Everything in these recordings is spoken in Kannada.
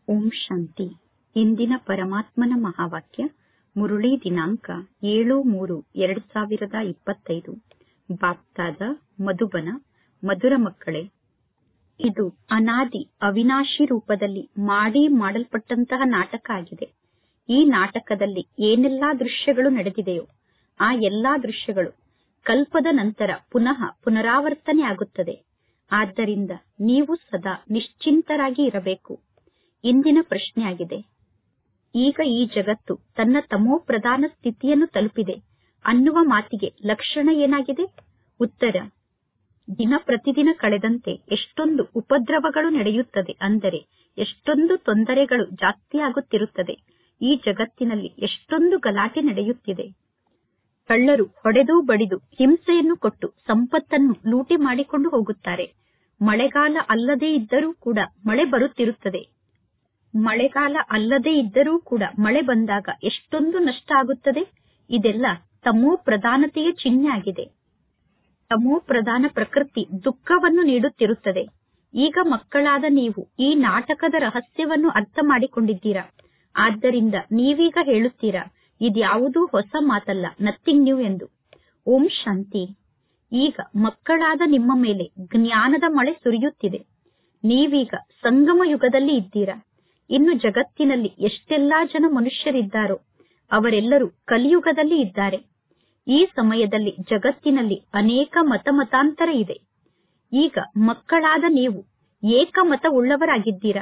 ಓಂ ಶಾಂತಿ ಇಂದಿನ ಪರಮಾತ್ಮನ ಮಹಾವಾಕ್ಯ ಮುರುಳಿ ದಿನಾಂಕ ಏಳು ಮೂರು ಎರಡು ಸಾವಿರದ ಇಪ್ಪತ್ತೈದು ಬಾಪ್ತಾದ ಮಧುಬನ ಮಧುರ ಮಕ್ಕಳೇ ಇದು ಅನಾದಿ ಅವಿನಾಶಿ ರೂಪದಲ್ಲಿ ಮಾಡಿ ಮಾಡಲ್ಪಟ್ಟಂತಹ ನಾಟಕ ಆಗಿದೆ ಈ ನಾಟಕದಲ್ಲಿ ಏನೆಲ್ಲಾ ದೃಶ್ಯಗಳು ನಡೆದಿದೆಯೋ ಆ ಎಲ್ಲಾ ದೃಶ್ಯಗಳು ಕಲ್ಪದ ನಂತರ ಪುನಃ ಪುನರಾವರ್ತನೆ ಆಗುತ್ತದೆ ಆದ್ದರಿಂದ ನೀವು ಸದಾ ನಿಶ್ಚಿಂತರಾಗಿ ಇರಬೇಕು ಇಂದಿನ ಪ್ರಶ್ನೆಯಾಗಿದೆ ಈಗ ಈ ಜಗತ್ತು ತನ್ನ ತಮೋ ಪ್ರಧಾನ ಸ್ಥಿತಿಯನ್ನು ತಲುಪಿದೆ ಅನ್ನುವ ಮಾತಿಗೆ ಲಕ್ಷಣ ಏನಾಗಿದೆ ಉತ್ತರ ದಿನ ಪ್ರತಿದಿನ ಕಳೆದಂತೆ ಎಷ್ಟೊಂದು ಉಪದ್ರವಗಳು ನಡೆಯುತ್ತದೆ ಅಂದರೆ ಎಷ್ಟೊಂದು ತೊಂದರೆಗಳು ಜಾಸ್ತಿ ಆಗುತ್ತಿರುತ್ತದೆ ಈ ಜಗತ್ತಿನಲ್ಲಿ ಎಷ್ಟೊಂದು ಗಲಾಟೆ ನಡೆಯುತ್ತಿದೆ ಕಳ್ಳರು ಹೊಡೆದು ಬಡಿದು ಹಿಂಸೆಯನ್ನು ಕೊಟ್ಟು ಸಂಪತ್ತನ್ನು ಲೂಟಿ ಮಾಡಿಕೊಂಡು ಹೋಗುತ್ತಾರೆ ಮಳೆಗಾಲ ಅಲ್ಲದೇ ಇದ್ದರೂ ಕೂಡ ಮಳೆ ಬರುತ್ತಿರುತ್ತದೆ ಮಳೆಗಾಲ ಅಲ್ಲದೇ ಇದ್ದರೂ ಕೂಡ ಮಳೆ ಬಂದಾಗ ಎಷ್ಟೊಂದು ನಷ್ಟ ಆಗುತ್ತದೆ ಇದೆಲ್ಲ ತಮೋ ಪ್ರಧಾನತೆಯ ಚಿಹ್ನೆ ಆಗಿದೆ ತಮೋ ಪ್ರಧಾನ ಪ್ರಕೃತಿ ದುಃಖವನ್ನು ನೀಡುತ್ತಿರುತ್ತದೆ ಈಗ ಮಕ್ಕಳಾದ ನೀವು ಈ ನಾಟಕದ ರಹಸ್ಯವನ್ನು ಅರ್ಥ ಮಾಡಿಕೊಂಡಿದ್ದೀರಾ ಆದ್ದರಿಂದ ನೀವೀಗ ಹೇಳುತ್ತೀರಾ ಇದ್ಯಾವುದೂ ಹೊಸ ಮಾತಲ್ಲ ನಥಿಂಗ್ ನ್ಯೂ ಎಂದು ಓಂ ಶಾಂತಿ ಈಗ ಮಕ್ಕಳಾದ ನಿಮ್ಮ ಮೇಲೆ ಜ್ಞಾನದ ಮಳೆ ಸುರಿಯುತ್ತಿದೆ ನೀವೀಗ ಸಂಗಮ ಯುಗದಲ್ಲಿ ಇದ್ದೀರಾ ಇನ್ನು ಜಗತ್ತಿನಲ್ಲಿ ಎಷ್ಟೆಲ್ಲಾ ಜನ ಮನುಷ್ಯರಿದ್ದಾರೋ ಅವರೆಲ್ಲರೂ ಕಲಿಯುಗದಲ್ಲಿ ಇದ್ದಾರೆ ಈ ಸಮಯದಲ್ಲಿ ಜಗತ್ತಿನಲ್ಲಿ ಅನೇಕ ಮತ ಮತಾಂತರ ಇದೆ ಈಗ ಮಕ್ಕಳಾದ ನೀವು ಏಕಮತ ಉಳ್ಳವರಾಗಿದ್ದೀರಾ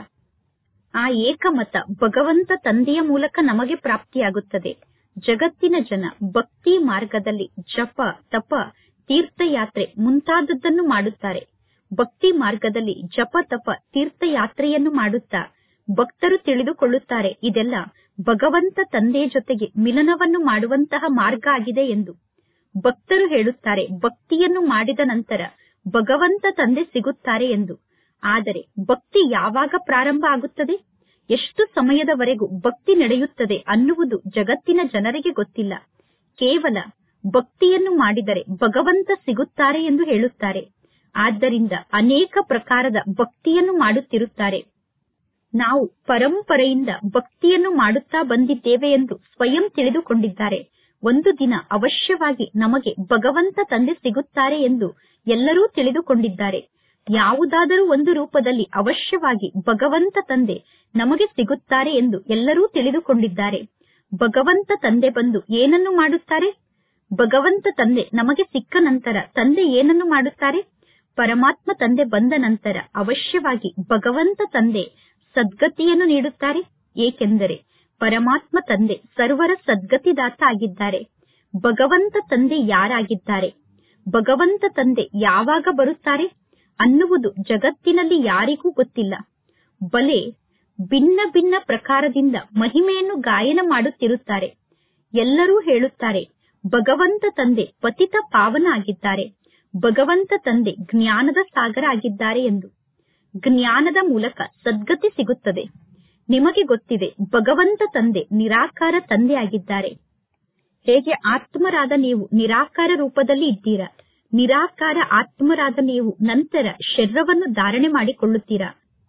ಆ ಏಕಮತ ಭಗವಂತ ತಂದೆಯ ಮೂಲಕ ನಮಗೆ ಪ್ರಾಪ್ತಿಯಾಗುತ್ತದೆ ಜಗತ್ತಿನ ಜನ ಭಕ್ತಿ ಮಾರ್ಗದಲ್ಲಿ ಜಪ ತಪ ತೀರ್ಥಯಾತ್ರೆ ಮುಂತಾದದ್ದನ್ನು ಮಾಡುತ್ತಾರೆ ಭಕ್ತಿ ಮಾರ್ಗದಲ್ಲಿ ಜಪ ತಪ ತೀರ್ಥಯಾತ್ರೆಯನ್ನು ಮಾಡುತ್ತಾ ಭಕ್ತರು ತಿಳಿದುಕೊಳ್ಳುತ್ತಾರೆ ಇದೆಲ್ಲ ಭಗವಂತ ತಂದೆಯ ಜೊತೆಗೆ ಮಿಲನವನ್ನು ಮಾಡುವಂತಹ ಮಾರ್ಗ ಆಗಿದೆ ಎಂದು ಭಕ್ತರು ಹೇಳುತ್ತಾರೆ ಭಕ್ತಿಯನ್ನು ಮಾಡಿದ ನಂತರ ಭಗವಂತ ತಂದೆ ಸಿಗುತ್ತಾರೆ ಎಂದು ಆದರೆ ಭಕ್ತಿ ಯಾವಾಗ ಪ್ರಾರಂಭ ಆಗುತ್ತದೆ ಎಷ್ಟು ಸಮಯದವರೆಗೂ ಭಕ್ತಿ ನಡೆಯುತ್ತದೆ ಅನ್ನುವುದು ಜಗತ್ತಿನ ಜನರಿಗೆ ಗೊತ್ತಿಲ್ಲ ಕೇವಲ ಭಕ್ತಿಯನ್ನು ಮಾಡಿದರೆ ಭಗವಂತ ಸಿಗುತ್ತಾರೆ ಎಂದು ಹೇಳುತ್ತಾರೆ ಆದ್ದರಿಂದ ಅನೇಕ ಪ್ರಕಾರದ ಭಕ್ತಿಯನ್ನು ಮಾಡುತ್ತಿರುತ್ತಾರೆ ನಾವು ಪರಂಪರೆಯಿಂದ ಭಕ್ತಿಯನ್ನು ಮಾಡುತ್ತಾ ಬಂದಿದ್ದೇವೆ ಎಂದು ಸ್ವಯಂ ತಿಳಿದುಕೊಂಡಿದ್ದಾರೆ ಒಂದು ದಿನ ಅವಶ್ಯವಾಗಿ ನಮಗೆ ಭಗವಂತ ತಂದೆ ಸಿಗುತ್ತಾರೆ ಎಂದು ಎಲ್ಲರೂ ತಿಳಿದುಕೊಂಡಿದ್ದಾರೆ ಯಾವುದಾದರೂ ಒಂದು ರೂಪದಲ್ಲಿ ಅವಶ್ಯವಾಗಿ ಭಗವಂತ ತಂದೆ ನಮಗೆ ಸಿಗುತ್ತಾರೆ ಎಂದು ಎಲ್ಲರೂ ತಿಳಿದುಕೊಂಡಿದ್ದಾರೆ ಭಗವಂತ ತಂದೆ ಬಂದು ಏನನ್ನು ಮಾಡುತ್ತಾರೆ ಭಗವಂತ ತಂದೆ ನಮಗೆ ಸಿಕ್ಕ ನಂತರ ತಂದೆ ಏನನ್ನು ಮಾಡುತ್ತಾರೆ ಪರಮಾತ್ಮ ತಂದೆ ಬಂದ ನಂತರ ಅವಶ್ಯವಾಗಿ ಭಗವಂತ ತಂದೆ ಸದ್ಗತಿಯನ್ನು ನೀಡುತ್ತಾರೆ ಏಕೆಂದರೆ ಪರಮಾತ್ಮ ತಂದೆ ಸರ್ವರ ಸದ್ಗತಿದಾತ ಆಗಿದ್ದಾರೆ ಭಗವಂತ ತಂದೆ ಯಾರಾಗಿದ್ದಾರೆ ಭಗವಂತ ತಂದೆ ಯಾವಾಗ ಬರುತ್ತಾರೆ ಅನ್ನುವುದು ಜಗತ್ತಿನಲ್ಲಿ ಯಾರಿಗೂ ಗೊತ್ತಿಲ್ಲ ಬಲೆ ಭಿನ್ನ ಭಿನ್ನ ಪ್ರಕಾರದಿಂದ ಮಹಿಮೆಯನ್ನು ಗಾಯನ ಮಾಡುತ್ತಿರುತ್ತಾರೆ ಎಲ್ಲರೂ ಹೇಳುತ್ತಾರೆ ಭಗವಂತ ತಂದೆ ಪತಿತ ಪಾವನ ಆಗಿದ್ದಾರೆ ಭಗವಂತ ತಂದೆ ಜ್ಞಾನದ ಸಾಗರ ಆಗಿದ್ದಾರೆ ಎಂದು ಜ್ಞಾನದ ಮೂಲಕ ಸದ್ಗತಿ ಸಿಗುತ್ತದೆ ನಿಮಗೆ ಗೊತ್ತಿದೆ ಭಗವಂತ ತಂದೆ ನಿರಾಕಾರ ತಂದೆ ಆಗಿದ್ದಾರೆ ಹೇಗೆ ಆತ್ಮರಾದ ನೀವು ನಿರಾಕಾರ ರೂಪದಲ್ಲಿ ಇದ್ದೀರಾ ನಿರಾಕಾರ ಆತ್ಮರಾದ ನೀವು ನಂತರ ಶರೀರವನ್ನು ಧಾರಣೆ ಮಾಡಿಕೊಳ್ಳುತ್ತೀರಾ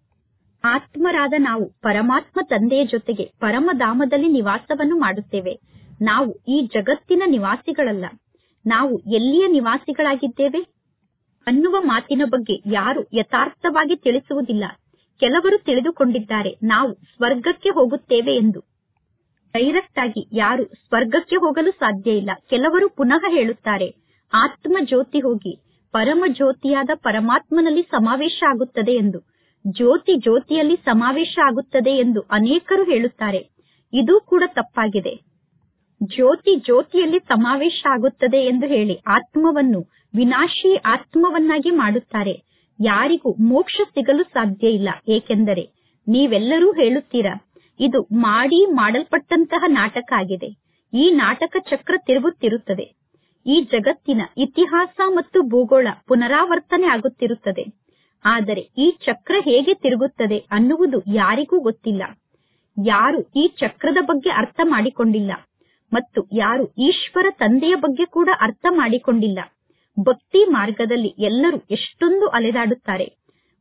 ಆತ್ಮರಾದ ನಾವು ಪರಮಾತ್ಮ ತಂದೆಯ ಜೊತೆಗೆ ಪರಮಧಾಮದಲ್ಲಿ ನಿವಾಸವನ್ನು ಮಾಡುತ್ತೇವೆ ನಾವು ಈ ಜಗತ್ತಿನ ನಿವಾಸಿಗಳಲ್ಲ ನಾವು ಎಲ್ಲಿಯ ನಿವಾಸಿಗಳಾಗಿದ್ದೇವೆ ಅನ್ನುವ ಮಾತಿನ ಬಗ್ಗೆ ಯಾರು ಯಥಾರ್ಥವಾಗಿ ತಿಳಿಸುವುದಿಲ್ಲ ಕೆಲವರು ತಿಳಿದುಕೊಂಡಿದ್ದಾರೆ ನಾವು ಸ್ವರ್ಗಕ್ಕೆ ಹೋಗುತ್ತೇವೆ ಎಂದು ಡೈರೆಕ್ಟ್ ಆಗಿ ಯಾರು ಸ್ವರ್ಗಕ್ಕೆ ಹೋಗಲು ಸಾಧ್ಯ ಇಲ್ಲ ಕೆಲವರು ಪುನಃ ಹೇಳುತ್ತಾರೆ ಆತ್ಮ ಜ್ಯೋತಿ ಹೋಗಿ ಪರಮ ಜ್ಯೋತಿಯಾದ ಪರಮಾತ್ಮನಲ್ಲಿ ಸಮಾವೇಶ ಆಗುತ್ತದೆ ಎಂದು ಜ್ಯೋತಿ ಜ್ಯೋತಿಯಲ್ಲಿ ಸಮಾವೇಶ ಆಗುತ್ತದೆ ಎಂದು ಅನೇಕರು ಹೇಳುತ್ತಾರೆ ಇದು ಕೂಡ ತಪ್ಪಾಗಿದೆ ಜ್ಯೋತಿ ಜ್ಯೋತಿಯಲ್ಲಿ ಸಮಾವೇಶ ಆಗುತ್ತದೆ ಎಂದು ಹೇಳಿ ಆತ್ಮವನ್ನು ವಿನಾಶಿ ಆತ್ಮವನ್ನಾಗಿ ಮಾಡುತ್ತಾರೆ ಯಾರಿಗೂ ಮೋಕ್ಷ ಸಿಗಲು ಸಾಧ್ಯ ಇಲ್ಲ ಏಕೆಂದರೆ ನೀವೆಲ್ಲರೂ ಹೇಳುತ್ತೀರಾ ಇದು ಮಾಡಿ ಮಾಡಲ್ಪಟ್ಟಂತಹ ನಾಟಕ ಆಗಿದೆ ಈ ನಾಟಕ ಚಕ್ರ ತಿರುಗುತ್ತಿರುತ್ತದೆ ಈ ಜಗತ್ತಿನ ಇತಿಹಾಸ ಮತ್ತು ಭೂಗೋಳ ಪುನರಾವರ್ತನೆ ಆಗುತ್ತಿರುತ್ತದೆ ಆದರೆ ಈ ಚಕ್ರ ಹೇಗೆ ತಿರುಗುತ್ತದೆ ಅನ್ನುವುದು ಯಾರಿಗೂ ಗೊತ್ತಿಲ್ಲ ಯಾರು ಈ ಚಕ್ರದ ಬಗ್ಗೆ ಅರ್ಥ ಮಾಡಿಕೊಂಡಿಲ್ಲ ಮತ್ತು ಯಾರು ಈಶ್ವರ ತಂದೆಯ ಬಗ್ಗೆ ಕೂಡ ಅರ್ಥ ಮಾಡಿಕೊಂಡಿಲ್ಲ ಭಕ್ತಿ ಮಾರ್ಗದಲ್ಲಿ ಎಲ್ಲರೂ ಎಷ್ಟೊಂದು ಅಲೆದಾಡುತ್ತಾರೆ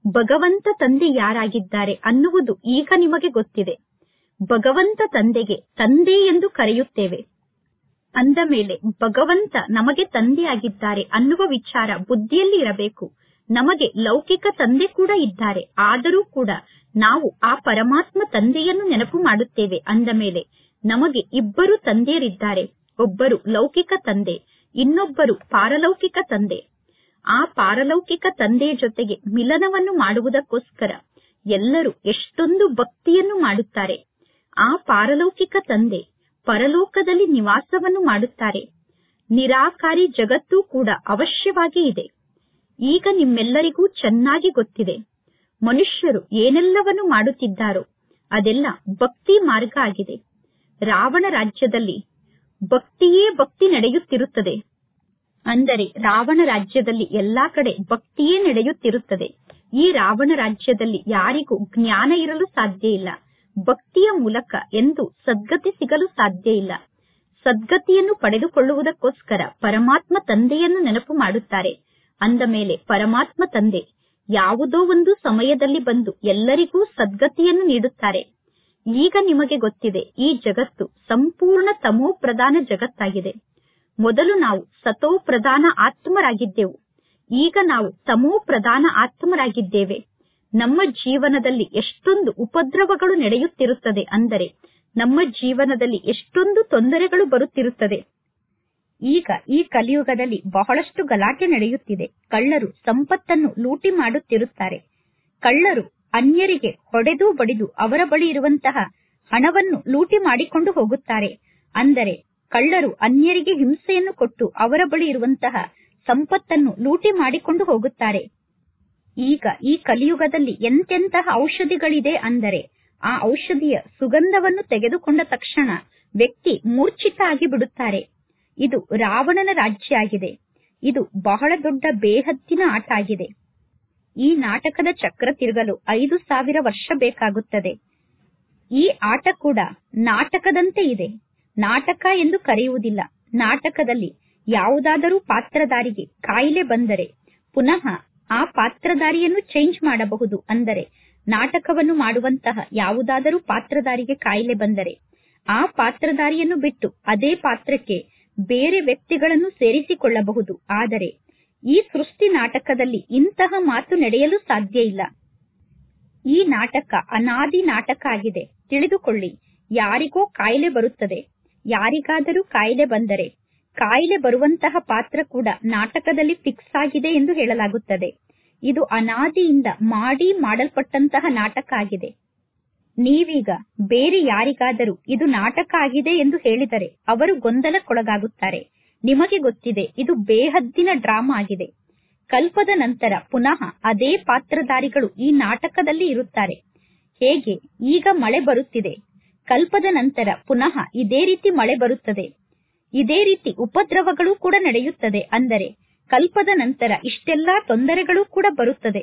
ಭಗವಂತ ತಂದೆ ಯಾರಾಗಿದ್ದಾರೆ ಅನ್ನುವುದು ಈಗ ನಿಮಗೆ ಗೊತ್ತಿದೆ ಭಗವಂತ ತಂದೆಗೆ ತಂದೆ ಎಂದು ಕರೆಯುತ್ತೇವೆ ಅಂದ ಮೇಲೆ ಭಗವಂತ ನಮಗೆ ತಂದೆಯಾಗಿದ್ದಾರೆ ಅನ್ನುವ ವಿಚಾರ ಬುದ್ಧಿಯಲ್ಲಿ ಇರಬೇಕು ನಮಗೆ ಲೌಕಿಕ ತಂದೆ ಕೂಡ ಇದ್ದಾರೆ ಆದರೂ ಕೂಡ ನಾವು ಆ ಪರಮಾತ್ಮ ತಂದೆಯನ್ನು ನೆನಪು ಮಾಡುತ್ತೇವೆ ಅಂದ ಮೇಲೆ ನಮಗೆ ಇಬ್ಬರು ತಂದೆಯರಿದ್ದಾರೆ ಒಬ್ಬರು ಲೌಕಿಕ ತಂದೆ ಇನ್ನೊಬ್ಬರು ಪಾರಲೌಕಿಕ ತಂದೆ ಆ ಪಾರಲೌಕಿಕ ತಂದೆಯ ಜೊತೆಗೆ ಮಿಲನವನ್ನು ಮಾಡುವುದಕ್ಕೋಸ್ಕರ ಎಲ್ಲರೂ ಎಷ್ಟೊಂದು ಭಕ್ತಿಯನ್ನು ಮಾಡುತ್ತಾರೆ ಆ ಪಾರಲೌಕಿಕ ತಂದೆ ಪರಲೋಕದಲ್ಲಿ ನಿವಾಸವನ್ನು ಮಾಡುತ್ತಾರೆ ನಿರಾಕಾರಿ ಜಗತ್ತು ಕೂಡ ಅವಶ್ಯವಾಗಿ ಇದೆ ಈಗ ನಿಮ್ಮೆಲ್ಲರಿಗೂ ಚೆನ್ನಾಗಿ ಗೊತ್ತಿದೆ ಮನುಷ್ಯರು ಏನೆಲ್ಲವನ್ನು ಮಾಡುತ್ತಿದ್ದಾರೋ ಅದೆಲ್ಲ ಭಕ್ತಿ ಮಾರ್ಗ ಆಗಿದೆ ರಾವಣ ರಾಜ್ಯದಲ್ಲಿ ಭಕ್ತಿಯೇ ಭಕ್ತಿ ನಡೆಯುತ್ತಿರುತ್ತದೆ ಅಂದರೆ ರಾವಣ ರಾಜ್ಯದಲ್ಲಿ ಎಲ್ಲಾ ಕಡೆ ಭಕ್ತಿಯೇ ನಡೆಯುತ್ತಿರುತ್ತದೆ ಈ ರಾವಣ ರಾಜ್ಯದಲ್ಲಿ ಯಾರಿಗೂ ಜ್ಞಾನ ಇರಲು ಸಾಧ್ಯ ಇಲ್ಲ ಭಕ್ತಿಯ ಮೂಲಕ ಎಂದು ಸದ್ಗತಿ ಸಿಗಲು ಸಾಧ್ಯ ಇಲ್ಲ ಸದ್ಗತಿಯನ್ನು ಪಡೆದುಕೊಳ್ಳುವುದಕ್ಕೋಸ್ಕರ ಪರಮಾತ್ಮ ತಂದೆಯನ್ನು ನೆನಪು ಮಾಡುತ್ತಾರೆ ಅಂದ ಮೇಲೆ ಪರಮಾತ್ಮ ತಂದೆ ಯಾವುದೋ ಒಂದು ಸಮಯದಲ್ಲಿ ಬಂದು ಎಲ್ಲರಿಗೂ ಸದ್ಗತಿಯನ್ನು ನೀಡುತ್ತಾರೆ ಈಗ ನಿಮಗೆ ಗೊತ್ತಿದೆ ಈ ಜಗತ್ತು ಸಂಪೂರ್ಣ ತಮೋ ಪ್ರಧಾನ ಜಗತ್ತಾಗಿದೆ ಮೊದಲು ನಾವು ಸತೋ ಪ್ರಧಾನ ಆತ್ಮರಾಗಿದ್ದೆವು ಈಗ ನಾವು ತಮೋ ಪ್ರಧಾನ ಆತ್ಮರಾಗಿದ್ದೇವೆ ನಮ್ಮ ಜೀವನದಲ್ಲಿ ಎಷ್ಟೊಂದು ಉಪದ್ರವಗಳು ನಡೆಯುತ್ತಿರುತ್ತದೆ ಅಂದರೆ ನಮ್ಮ ಜೀವನದಲ್ಲಿ ಎಷ್ಟೊಂದು ತೊಂದರೆಗಳು ಬರುತ್ತಿರುತ್ತದೆ ಈಗ ಈ ಕಲಿಯುಗದಲ್ಲಿ ಬಹಳಷ್ಟು ಗಲಾಟೆ ನಡೆಯುತ್ತಿದೆ ಕಳ್ಳರು ಸಂಪತ್ತನ್ನು ಲೂಟಿ ಮಾಡುತ್ತಿರುತ್ತಾರೆ ಕಳ್ಳರು ಅನ್ಯರಿಗೆ ಹೊಡೆದು ಬಡಿದು ಅವರ ಬಳಿ ಇರುವಂತಹ ಹಣವನ್ನು ಲೂಟಿ ಮಾಡಿಕೊಂಡು ಹೋಗುತ್ತಾರೆ ಅಂದರೆ ಕಳ್ಳರು ಅನ್ಯರಿಗೆ ಹಿಂಸೆಯನ್ನು ಕೊಟ್ಟು ಅವರ ಬಳಿ ಇರುವಂತಹ ಸಂಪತ್ತನ್ನು ಲೂಟಿ ಮಾಡಿಕೊಂಡು ಹೋಗುತ್ತಾರೆ ಈಗ ಈ ಕಲಿಯುಗದಲ್ಲಿ ಎಂತೆಂತಹ ಔಷಧಿಗಳಿದೆ ಅಂದರೆ ಆ ಔಷಧಿಯ ಸುಗಂಧವನ್ನು ತೆಗೆದುಕೊಂಡ ತಕ್ಷಣ ವ್ಯಕ್ತಿ ಮೂರ್ಛಿತ ಆಗಿ ಬಿಡುತ್ತಾರೆ ಇದು ರಾವಣನ ರಾಜ್ಯ ಆಗಿದೆ ಇದು ಬಹಳ ದೊಡ್ಡ ಬೇಹದ್ದಿನ ಆಟ ಆಗಿದೆ ಈ ನಾಟಕದ ಚಕ್ರ ತಿರುಗಲು ಐದು ಸಾವಿರ ವರ್ಷ ಬೇಕಾಗುತ್ತದೆ ಈ ಆಟ ಕೂಡ ನಾಟಕದಂತೆ ಇದೆ ನಾಟಕ ಎಂದು ಕರೆಯುವುದಿಲ್ಲ ನಾಟಕದಲ್ಲಿ ಯಾವುದಾದರೂ ಪಾತ್ರಧಾರಿಗೆ ಕಾಯಿಲೆ ಬಂದರೆ ಪುನಃ ಆ ಪಾತ್ರಧಾರಿಯನ್ನು ಚೇಂಜ್ ಮಾಡಬಹುದು ಅಂದರೆ ನಾಟಕವನ್ನು ಮಾಡುವಂತಹ ಯಾವುದಾದರೂ ಪಾತ್ರಧಾರಿಗೆ ಕಾಯಿಲೆ ಬಂದರೆ ಆ ಪಾತ್ರಧಾರಿಯನ್ನು ಬಿಟ್ಟು ಅದೇ ಪಾತ್ರಕ್ಕೆ ಬೇರೆ ವ್ಯಕ್ತಿಗಳನ್ನು ಸೇರಿಸಿಕೊಳ್ಳಬಹುದು ಆದರೆ ಈ ಸೃಷ್ಟಿ ನಾಟಕದಲ್ಲಿ ಇಂತಹ ಮಾತು ನಡೆಯಲು ಸಾಧ್ಯ ಇಲ್ಲ ಈ ನಾಟಕ ಅನಾದಿ ನಾಟಕ ಆಗಿದೆ ತಿಳಿದುಕೊಳ್ಳಿ ಯಾರಿಗೋ ಕಾಯಿಲೆ ಬರುತ್ತದೆ ಯಾರಿಗಾದರೂ ಕಾಯಿಲೆ ಬಂದರೆ ಕಾಯಿಲೆ ಬರುವಂತಹ ಪಾತ್ರ ಕೂಡ ನಾಟಕದಲ್ಲಿ ಫಿಕ್ಸ್ ಆಗಿದೆ ಎಂದು ಹೇಳಲಾಗುತ್ತದೆ ಇದು ಅನಾದಿಯಿಂದ ಮಾಡಿ ಮಾಡಲ್ಪಟ್ಟಂತಹ ನಾಟಕ ಆಗಿದೆ ನೀವೀಗ ಬೇರೆ ಯಾರಿಗಾದರೂ ಇದು ನಾಟಕ ಆಗಿದೆ ಎಂದು ಹೇಳಿದರೆ ಅವರು ಗೊಂದಲಕ್ಕೊಳಗಾಗುತ್ತಾರೆ ನಿಮಗೆ ಗೊತ್ತಿದೆ ಇದು ಬೇಹದ್ದಿನ ಡ್ರಾಮಾ ಆಗಿದೆ ಕಲ್ಪದ ನಂತರ ಪುನಃ ಅದೇ ಪಾತ್ರಧಾರಿಗಳು ಈ ನಾಟಕದಲ್ಲಿ ಇರುತ್ತಾರೆ ಹೇಗೆ ಈಗ ಮಳೆ ಬರುತ್ತಿದೆ ಕಲ್ಪದ ನಂತರ ಪುನಃ ಇದೇ ರೀತಿ ಮಳೆ ಬರುತ್ತದೆ ಇದೇ ರೀತಿ ಉಪದ್ರವಗಳು ಕೂಡ ನಡೆಯುತ್ತದೆ ಅಂದರೆ ಕಲ್ಪದ ನಂತರ ಇಷ್ಟೆಲ್ಲಾ ತೊಂದರೆಗಳು ಕೂಡ ಬರುತ್ತದೆ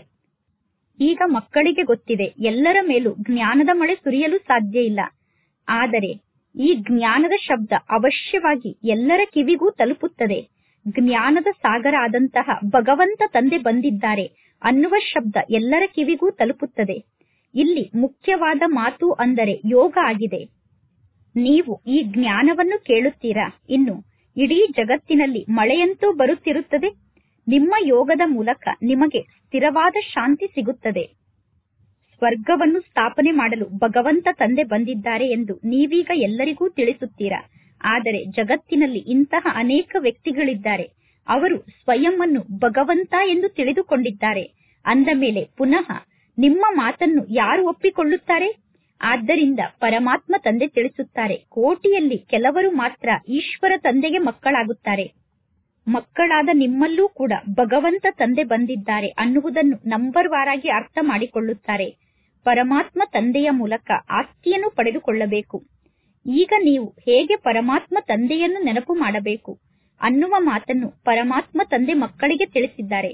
ಈಗ ಮಕ್ಕಳಿಗೆ ಗೊತ್ತಿದೆ ಎಲ್ಲರ ಮೇಲೂ ಜ್ಞಾನದ ಮಳೆ ಸುರಿಯಲು ಸಾಧ್ಯ ಇಲ್ಲ ಆದರೆ ಈ ಜ್ಞಾನದ ಶಬ್ದ ಅವಶ್ಯವಾಗಿ ಎಲ್ಲರ ಕಿವಿಗೂ ತಲುಪುತ್ತದೆ ಜ್ಞಾನದ ಸಾಗರ ಆದಂತಹ ಭಗವಂತ ತಂದೆ ಬಂದಿದ್ದಾರೆ ಅನ್ನುವ ಶಬ್ದ ಎಲ್ಲರ ಕಿವಿಗೂ ತಲುಪುತ್ತದೆ ಇಲ್ಲಿ ಮುಖ್ಯವಾದ ಮಾತು ಅಂದರೆ ಯೋಗ ಆಗಿದೆ ನೀವು ಈ ಜ್ಞಾನವನ್ನು ಕೇಳುತ್ತೀರಾ ಇನ್ನು ಇಡೀ ಜಗತ್ತಿನಲ್ಲಿ ಮಳೆಯಂತೂ ಬರುತ್ತಿರುತ್ತದೆ ನಿಮ್ಮ ಯೋಗದ ಮೂಲಕ ನಿಮಗೆ ಸ್ಥಿರವಾದ ಶಾಂತಿ ಸಿಗುತ್ತದೆ ಸ್ವರ್ಗವನ್ನು ಸ್ಥಾಪನೆ ಮಾಡಲು ಭಗವಂತ ತಂದೆ ಬಂದಿದ್ದಾರೆ ಎಂದು ನೀವೀಗ ಎಲ್ಲರಿಗೂ ತಿಳಿಸುತ್ತೀರಾ ಆದರೆ ಜಗತ್ತಿನಲ್ಲಿ ಇಂತಹ ಅನೇಕ ವ್ಯಕ್ತಿಗಳಿದ್ದಾರೆ ಅವರು ಸ್ವಯಂ ಅನ್ನು ಭಗವಂತ ಎಂದು ತಿಳಿದುಕೊಂಡಿದ್ದಾರೆ ಅಂದ ಮೇಲೆ ಪುನಃ ನಿಮ್ಮ ಮಾತನ್ನು ಯಾರು ಒಪ್ಪಿಕೊಳ್ಳುತ್ತಾರೆ ಆದ್ದರಿಂದ ಪರಮಾತ್ಮ ತಂದೆ ತಿಳಿಸುತ್ತಾರೆ ಕೋಟಿಯಲ್ಲಿ ಕೆಲವರು ಮಾತ್ರ ಈಶ್ವರ ತಂದೆಗೆ ಮಕ್ಕಳಾಗುತ್ತಾರೆ ಮಕ್ಕಳಾದ ನಿಮ್ಮಲ್ಲೂ ಕೂಡ ಭಗವಂತ ತಂದೆ ಬಂದಿದ್ದಾರೆ ಅನ್ನುವುದನ್ನು ನಂಬರ್ ವಾರಾಗಿ ಅರ್ಥ ಮಾಡಿಕೊಳ್ಳುತ್ತಾರೆ ಪರಮಾತ್ಮ ತಂದೆಯ ಮೂಲಕ ಆಸ್ತಿಯನ್ನು ಪಡೆದುಕೊಳ್ಳಬೇಕು ಈಗ ನೀವು ಹೇಗೆ ಪರಮಾತ್ಮ ತಂದೆಯನ್ನು ನೆನಪು ಮಾಡಬೇಕು ಅನ್ನುವ ಮಾತನ್ನು ಪರಮಾತ್ಮ ತಂದೆ ಮಕ್ಕಳಿಗೆ ತಿಳಿಸಿದ್ದಾರೆ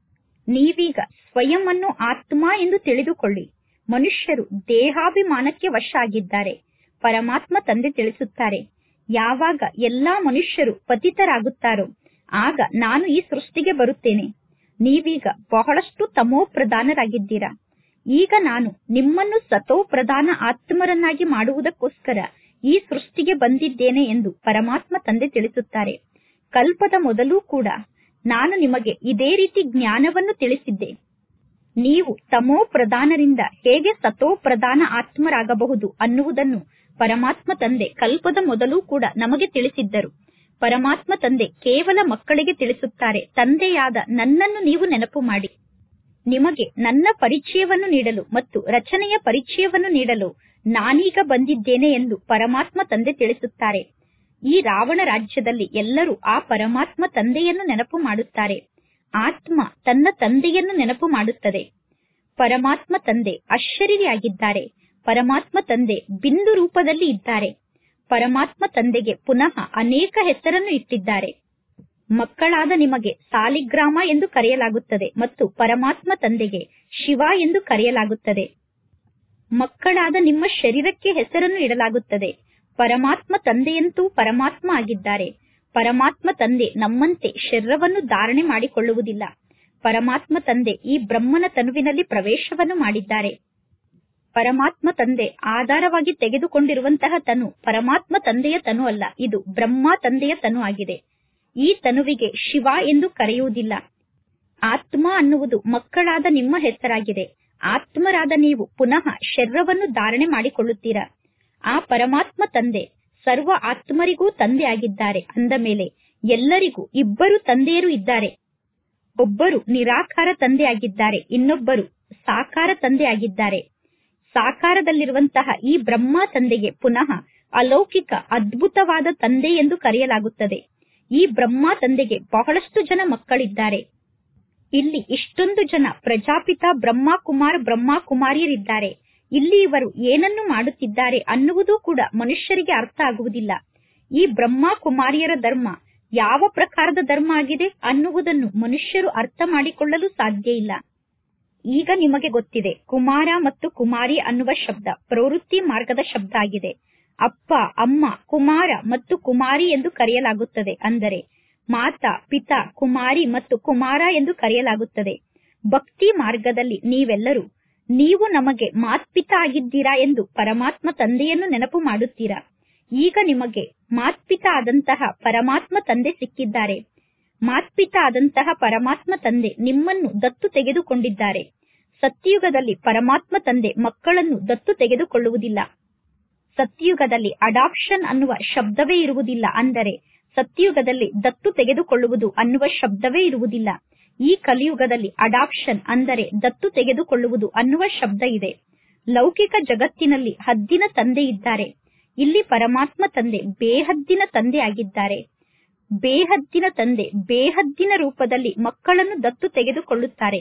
ನೀವೀಗ ಸ್ವಯಂ ಅನ್ನು ಆತ್ಮ ಎಂದು ತಿಳಿದುಕೊಳ್ಳಿ ಮನುಷ್ಯರು ದೇಹಾಭಿಮಾನಕ್ಕೆ ವಶ ಆಗಿದ್ದಾರೆ ಪರಮಾತ್ಮ ತಂದೆ ತಿಳಿಸುತ್ತಾರೆ ಯಾವಾಗ ಎಲ್ಲಾ ಮನುಷ್ಯರು ಪತಿತರಾಗುತ್ತಾರೋ ಆಗ ನಾನು ಈ ಸೃಷ್ಟಿಗೆ ಬರುತ್ತೇನೆ ನೀವೀಗ ಬಹಳಷ್ಟು ತಮೋ ಪ್ರಧಾನರಾಗಿದ್ದೀರಾ ಈಗ ನಾನು ನಿಮ್ಮನ್ನು ಸತೋ ಪ್ರಧಾನ ಆತ್ಮರನ್ನಾಗಿ ಮಾಡುವುದಕ್ಕೋಸ್ಕರ ಈ ಸೃಷ್ಟಿಗೆ ಬಂದಿದ್ದೇನೆ ಎಂದು ಪರಮಾತ್ಮ ತಂದೆ ತಿಳಿಸುತ್ತಾರೆ ಕಲ್ಪದ ಮೊದಲು ಕೂಡ ನಾನು ನಿಮಗೆ ಇದೇ ರೀತಿ ಜ್ಞಾನವನ್ನು ತಿಳಿಸಿದ್ದೆ ನೀವು ತಮೋ ಪ್ರಧಾನರಿಂದ ಹೇಗೆ ಸತೋ ಪ್ರಧಾನ ಆತ್ಮರಾಗಬಹುದು ಅನ್ನುವುದನ್ನು ಪರಮಾತ್ಮ ತಂದೆ ಕಲ್ಪದ ಮೊದಲು ಕೂಡ ನಮಗೆ ತಿಳಿಸಿದ್ದರು ಪರಮಾತ್ಮ ತಂದೆ ಕೇವಲ ಮಕ್ಕಳಿಗೆ ತಿಳಿಸುತ್ತಾರೆ ತಂದೆಯಾದ ನನ್ನನ್ನು ನೀವು ನೆನಪು ಮಾಡಿ ನಿಮಗೆ ನನ್ನ ಪರಿಚಯವನ್ನು ನೀಡಲು ಮತ್ತು ರಚನೆಯ ಪರಿಚಯವನ್ನು ನೀಡಲು ನಾನೀಗ ಬಂದಿದ್ದೇನೆ ಎಂದು ಪರಮಾತ್ಮ ತಂದೆ ತಿಳಿಸುತ್ತಾರೆ ಈ ರಾವಣ ರಾಜ್ಯದಲ್ಲಿ ಎಲ್ಲರೂ ಆ ಪರಮಾತ್ಮ ತಂದೆಯನ್ನು ನೆನಪು ಮಾಡುತ್ತಾರೆ ಆತ್ಮ ತನ್ನ ತಂದೆಯನ್ನು ನೆನಪು ಮಾಡುತ್ತದೆ ಪರಮಾತ್ಮ ತಂದೆ ಅಶರೀರಿಯಾಗಿದ್ದಾರೆ ಪರಮಾತ್ಮ ತಂದೆ ಬಿಂದು ರೂಪದಲ್ಲಿ ಇದ್ದಾರೆ ಪರಮಾತ್ಮ ತಂದೆಗೆ ಪುನಃ ಅನೇಕ ಹೆಸರನ್ನು ಇಟ್ಟಿದ್ದಾರೆ ಮಕ್ಕಳಾದ ನಿಮಗೆ ಸಾಲಿಗ್ರಾಮ ಎಂದು ಕರೆಯಲಾಗುತ್ತದೆ ಮತ್ತು ಪರಮಾತ್ಮ ತಂದೆಗೆ ಶಿವ ಎಂದು ಕರೆಯಲಾಗುತ್ತದೆ ಮಕ್ಕಳಾದ ನಿಮ್ಮ ಶರೀರಕ್ಕೆ ಹೆಸರನ್ನು ಇಡಲಾಗುತ್ತದೆ ಪರಮಾತ್ಮ ತಂದೆಯಂತೂ ಪರಮಾತ್ಮ ಆಗಿದ್ದಾರೆ ಪರಮಾತ್ಮ ತಂದೆ ನಮ್ಮಂತೆ ಶರೀರವನ್ನು ಧಾರಣೆ ಮಾಡಿಕೊಳ್ಳುವುದಿಲ್ಲ ಪರಮಾತ್ಮ ತಂದೆ ಈ ಬ್ರಹ್ಮನ ತನುವಿನಲ್ಲಿ ಪ್ರವೇಶವನ್ನು ಮಾಡಿದ್ದಾರೆ ಪರಮಾತ್ಮ ತಂದೆ ಆಧಾರವಾಗಿ ತೆಗೆದುಕೊಂಡಿರುವಂತಹ ತನು ಪರಮಾತ್ಮ ತಂದೆಯ ತನು ಅಲ್ಲ ಇದು ಬ್ರಹ್ಮ ತಂದೆಯ ತನು ಆಗಿದೆ ಈ ತನುವಿಗೆ ಶಿವ ಎಂದು ಕರೆಯುವುದಿಲ್ಲ ಆತ್ಮ ಅನ್ನುವುದು ಮಕ್ಕಳಾದ ನಿಮ್ಮ ಹೆಸರಾಗಿದೆ ಆತ್ಮರಾದ ನೀವು ಪುನಃ ಶರೀರವನ್ನು ಧಾರಣೆ ಮಾಡಿಕೊಳ್ಳುತ್ತೀರಾ ಆ ಪರಮಾತ್ಮ ತಂದೆ ಸರ್ವ ಆತ್ಮರಿಗೂ ತಂದೆ ಆಗಿದ್ದಾರೆ ಅಂದ ಮೇಲೆ ಎಲ್ಲರಿಗೂ ಇಬ್ಬರು ತಂದೆಯರು ಇದ್ದಾರೆ ಒಬ್ಬರು ನಿರಾಕಾರ ತಂದೆ ಆಗಿದ್ದಾರೆ ಇನ್ನೊಬ್ಬರು ಸಾಕಾರ ತಂದೆ ಆಗಿದ್ದಾರೆ ಸಾಕಾರದಲ್ಲಿರುವಂತಹ ಈ ಬ್ರಹ್ಮ ತಂದೆಗೆ ಪುನಃ ಅಲೌಕಿಕ ಅದ್ಭುತವಾದ ತಂದೆ ಎಂದು ಕರೆಯಲಾಗುತ್ತದೆ ಈ ಬ್ರಹ್ಮ ತಂದೆಗೆ ಬಹಳಷ್ಟು ಜನ ಮಕ್ಕಳಿದ್ದಾರೆ ಇಲ್ಲಿ ಇಷ್ಟೊಂದು ಜನ ಪ್ರಜಾಪಿತ ಬ್ರಹ್ಮ ಕುಮಾರ್ ಬ್ರಹ್ಮ ಕುಮಾರಿಯರಿದ್ದಾರೆ ಇಲ್ಲಿ ಇವರು ಏನನ್ನು ಮಾಡುತ್ತಿದ್ದಾರೆ ಅನ್ನುವುದು ಕೂಡ ಮನುಷ್ಯರಿಗೆ ಅರ್ಥ ಆಗುವುದಿಲ್ಲ ಈ ಬ್ರಹ್ಮ ಕುಮಾರಿಯರ ಧರ್ಮ ಯಾವ ಪ್ರಕಾರದ ಧರ್ಮ ಆಗಿದೆ ಅನ್ನುವುದನ್ನು ಮನುಷ್ಯರು ಅರ್ಥ ಮಾಡಿಕೊಳ್ಳಲು ಸಾಧ್ಯ ಇಲ್ಲ ಈಗ ನಿಮಗೆ ಗೊತ್ತಿದೆ ಕುಮಾರ ಮತ್ತು ಕುಮಾರಿ ಅನ್ನುವ ಶಬ್ದ ಪ್ರವೃತ್ತಿ ಮಾರ್ಗದ ಶಬ್ದ ಆಗಿದೆ ಅಪ್ಪ ಅಮ್ಮ ಕುಮಾರ ಮತ್ತು ಕುಮಾರಿ ಎಂದು ಕರೆಯಲಾಗುತ್ತದೆ ಅಂದರೆ ಮಾತಾ ಪಿತಾ ಕುಮಾರಿ ಮತ್ತು ಕುಮಾರ ಎಂದು ಕರೆಯಲಾಗುತ್ತದೆ ಭಕ್ತಿ ಮಾರ್ಗದಲ್ಲಿ ನೀವೆಲ್ಲರೂ ನೀವು ನಮಗೆ ಮಾತ್ಪಿತ ಆಗಿದ್ದೀರಾ ಎಂದು ಪರಮಾತ್ಮ ತಂದೆಯನ್ನು ನೆನಪು ಮಾಡುತ್ತೀರಾ ಈಗ ನಿಮಗೆ ಮಾತ್ಪಿತ ಆದಂತಹ ಪರಮಾತ್ಮ ತಂದೆ ಸಿಕ್ಕಿದ್ದಾರೆ ಮಾತ್ಪಿತ ಆದಂತಹ ಪರಮಾತ್ಮ ತಂದೆ ನಿಮ್ಮನ್ನು ದತ್ತು ತೆಗೆದುಕೊಂಡಿದ್ದಾರೆ ಸತ್ಯಯುಗದಲ್ಲಿ ಪರಮಾತ್ಮ ತಂದೆ ಮಕ್ಕಳನ್ನು ದತ್ತು ತೆಗೆದುಕೊಳ್ಳುವುದಿಲ್ಲ ಸತ್ಯಯುಗದಲ್ಲಿ ಅಡಾಪ್ಷನ್ ಅನ್ನುವ ಶಬ್ದವೇ ಇರುವುದಿಲ್ಲ ಅಂದರೆ ಸತ್ಯಯುಗದಲ್ಲಿ ದತ್ತು ತೆಗೆದುಕೊಳ್ಳುವುದು ಅನ್ನುವ ಶಬ್ದವೇ ಇರುವುದಿಲ್ಲ ಈ ಕಲಿಯುಗದಲ್ಲಿ ಅಡಾಪ್ಷನ್ ಅಂದರೆ ದತ್ತು ತೆಗೆದುಕೊಳ್ಳುವುದು ಅನ್ನುವ ಶಬ್ದ ಇದೆ ಲೌಕಿಕ ಜಗತ್ತಿನಲ್ಲಿ ಹದ್ದಿನ ತಂದೆ ಇದ್ದಾರೆ ಇಲ್ಲಿ ಪರಮಾತ್ಮ ತಂದೆ ಬೇಹದ್ದಿನ ತಂದೆ ಆಗಿದ್ದಾರೆ ಬೇಹದ್ದಿನ ತಂದೆ ಬೇಹದ್ದಿನ ರೂಪದಲ್ಲಿ ಮಕ್ಕಳನ್ನು ದತ್ತು ತೆಗೆದುಕೊಳ್ಳುತ್ತಾರೆ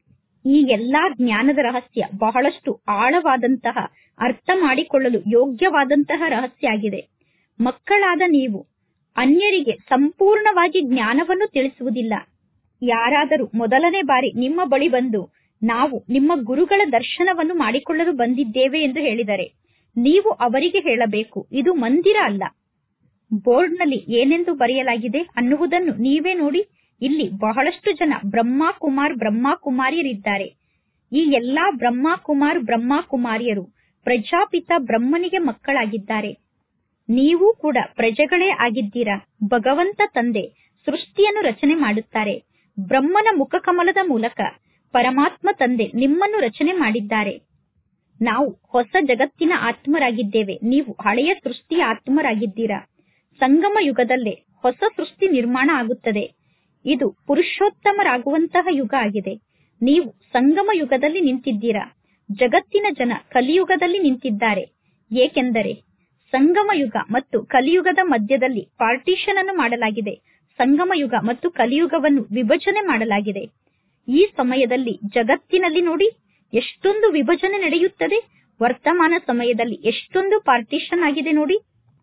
ಈ ಎಲ್ಲಾ ಜ್ಞಾನದ ರಹಸ್ಯ ಬಹಳಷ್ಟು ಆಳವಾದಂತಹ ಅರ್ಥ ಮಾಡಿಕೊಳ್ಳಲು ಯೋಗ್ಯವಾದಂತಹ ರಹಸ್ಯ ಆಗಿದೆ ಮಕ್ಕಳಾದ ನೀವು ಅನ್ಯರಿಗೆ ಸಂಪೂರ್ಣವಾಗಿ ಜ್ಞಾನವನ್ನು ತಿಳಿಸುವುದಿಲ್ಲ ಯಾರಾದರೂ ಮೊದಲನೇ ಬಾರಿ ನಿಮ್ಮ ಬಳಿ ಬಂದು ನಾವು ನಿಮ್ಮ ಗುರುಗಳ ದರ್ಶನವನ್ನು ಮಾಡಿಕೊಳ್ಳಲು ಬಂದಿದ್ದೇವೆ ಎಂದು ಹೇಳಿದರೆ ನೀವು ಅವರಿಗೆ ಹೇಳಬೇಕು ಇದು ಮಂದಿರ ಅಲ್ಲ ಬೋರ್ಡ್ನಲ್ಲಿ ಏನೆಂದು ಬರೆಯಲಾಗಿದೆ ಅನ್ನುವುದನ್ನು ನೀವೇ ನೋಡಿ ಇಲ್ಲಿ ಬಹಳಷ್ಟು ಜನ ಬ್ರಹ್ಮ ಕುಮಾರ್ ಬ್ರಹ್ಮ ಕುಮಾರಿಯರಿದ್ದಾರೆ ಈ ಎಲ್ಲಾ ಬ್ರಹ್ಮ ಕುಮಾರ್ ಬ್ರಹ್ಮ ಕುಮಾರಿಯರು ಪ್ರಜಾಪಿತ ಬ್ರಹ್ಮನಿಗೆ ಮಕ್ಕಳಾಗಿದ್ದಾರೆ ನೀವು ಕೂಡ ಪ್ರಜೆಗಳೇ ಆಗಿದ್ದೀರಾ ಭಗವಂತ ತಂದೆ ಸೃಷ್ಟಿಯನ್ನು ರಚನೆ ಮಾಡುತ್ತಾರೆ ಬ್ರಹ್ಮನ ಮುಖಕಮಲದ ಮೂಲಕ ಪರಮಾತ್ಮ ತಂದೆ ನಿಮ್ಮನ್ನು ರಚನೆ ಮಾಡಿದ್ದಾರೆ ನಾವು ಹೊಸ ಜಗತ್ತಿನ ಆತ್ಮರಾಗಿದ್ದೇವೆ ನೀವು ಹಳೆಯ ಸೃಷ್ಟಿಯ ಆತ್ಮರಾಗಿದ್ದೀರಾ ಸಂಗಮ ಯುಗದಲ್ಲೇ ಹೊಸ ಸೃಷ್ಟಿ ನಿರ್ಮಾಣ ಆಗುತ್ತದೆ ಇದು ಪುರುಷೋತ್ತಮರಾಗುವಂತಹ ಯುಗ ಆಗಿದೆ ನೀವು ಸಂಗಮ ಯುಗದಲ್ಲಿ ನಿಂತಿದ್ದೀರಾ ಜಗತ್ತಿನ ಜನ ಕಲಿಯುಗದಲ್ಲಿ ನಿಂತಿದ್ದಾರೆ ಏಕೆಂದರೆ ಸಂಗಮ ಯುಗ ಮತ್ತು ಕಲಿಯುಗದ ಮಧ್ಯದಲ್ಲಿ ಪಾರ್ಟಿಷನ್ ಅನ್ನು ಮಾಡಲಾಗಿದೆ ಸಂಗಮ ಯುಗ ಮತ್ತು ಕಲಿಯುಗವನ್ನು ವಿಭಜನೆ ಮಾಡಲಾಗಿದೆ ಈ ಸಮಯದಲ್ಲಿ ಜಗತ್ತಿನಲ್ಲಿ ನೋಡಿ ಎಷ್ಟೊಂದು ವಿಭಜನೆ ನಡೆಯುತ್ತದೆ ವರ್ತಮಾನ ಸಮಯದಲ್ಲಿ ಎಷ್ಟೊಂದು ಪಾರ್ಟಿಷನ್ ಆಗಿದೆ ನೋಡಿ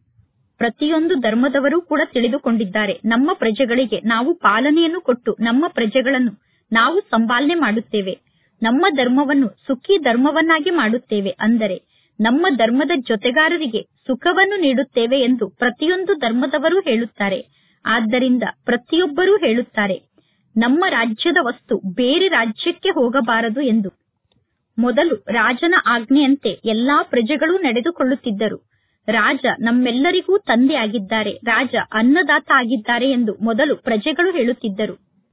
ಪ್ರತಿಯೊಂದು ಧರ್ಮದವರು ಕೂಡ ತಿಳಿದುಕೊಂಡಿದ್ದಾರೆ ನಮ್ಮ ಪ್ರಜೆಗಳಿಗೆ ನಾವು ಪಾಲನೆಯನ್ನು ಕೊಟ್ಟು ನಮ್ಮ ಪ್ರಜೆಗಳನ್ನು ನಾವು ಸಂಪಾಲನೆ ಮಾಡುತ್ತೇವೆ ನಮ್ಮ ಧರ್ಮವನ್ನು ಸುಖಿ ಧರ್ಮವನ್ನಾಗಿ ಮಾಡುತ್ತೇವೆ ಅಂದರೆ ನಮ್ಮ ಧರ್ಮದ ಜೊತೆಗಾರರಿಗೆ ಸುಖವನ್ನು ನೀಡುತ್ತೇವೆ ಎಂದು ಪ್ರತಿಯೊಂದು ಧರ್ಮದವರು ಹೇಳುತ್ತಾರೆ ಆದ್ದರಿಂದ ಪ್ರತಿಯೊಬ್ಬರೂ ಹೇಳುತ್ತಾರೆ ನಮ್ಮ ರಾಜ್ಯದ ವಸ್ತು ಬೇರೆ ರಾಜ್ಯಕ್ಕೆ ಹೋಗಬಾರದು ಎಂದು ಮೊದಲು ರಾಜನ ಆಜ್ಞೆಯಂತೆ ಎಲ್ಲಾ ಪ್ರಜೆಗಳು ನಡೆದುಕೊಳ್ಳುತ್ತಿದ್ದರು ರಾಜ ನಮ್ಮೆಲ್ಲರಿಗೂ ತಂದೆ ಆಗಿದ್ದಾರೆ ರಾಜ ಅನ್ನದಾತ ಆಗಿದ್ದಾರೆ ಎಂದು ಮೊದಲು ಪ್ರಜೆಗಳು ಹೇಳುತ್ತಿದ್ದರು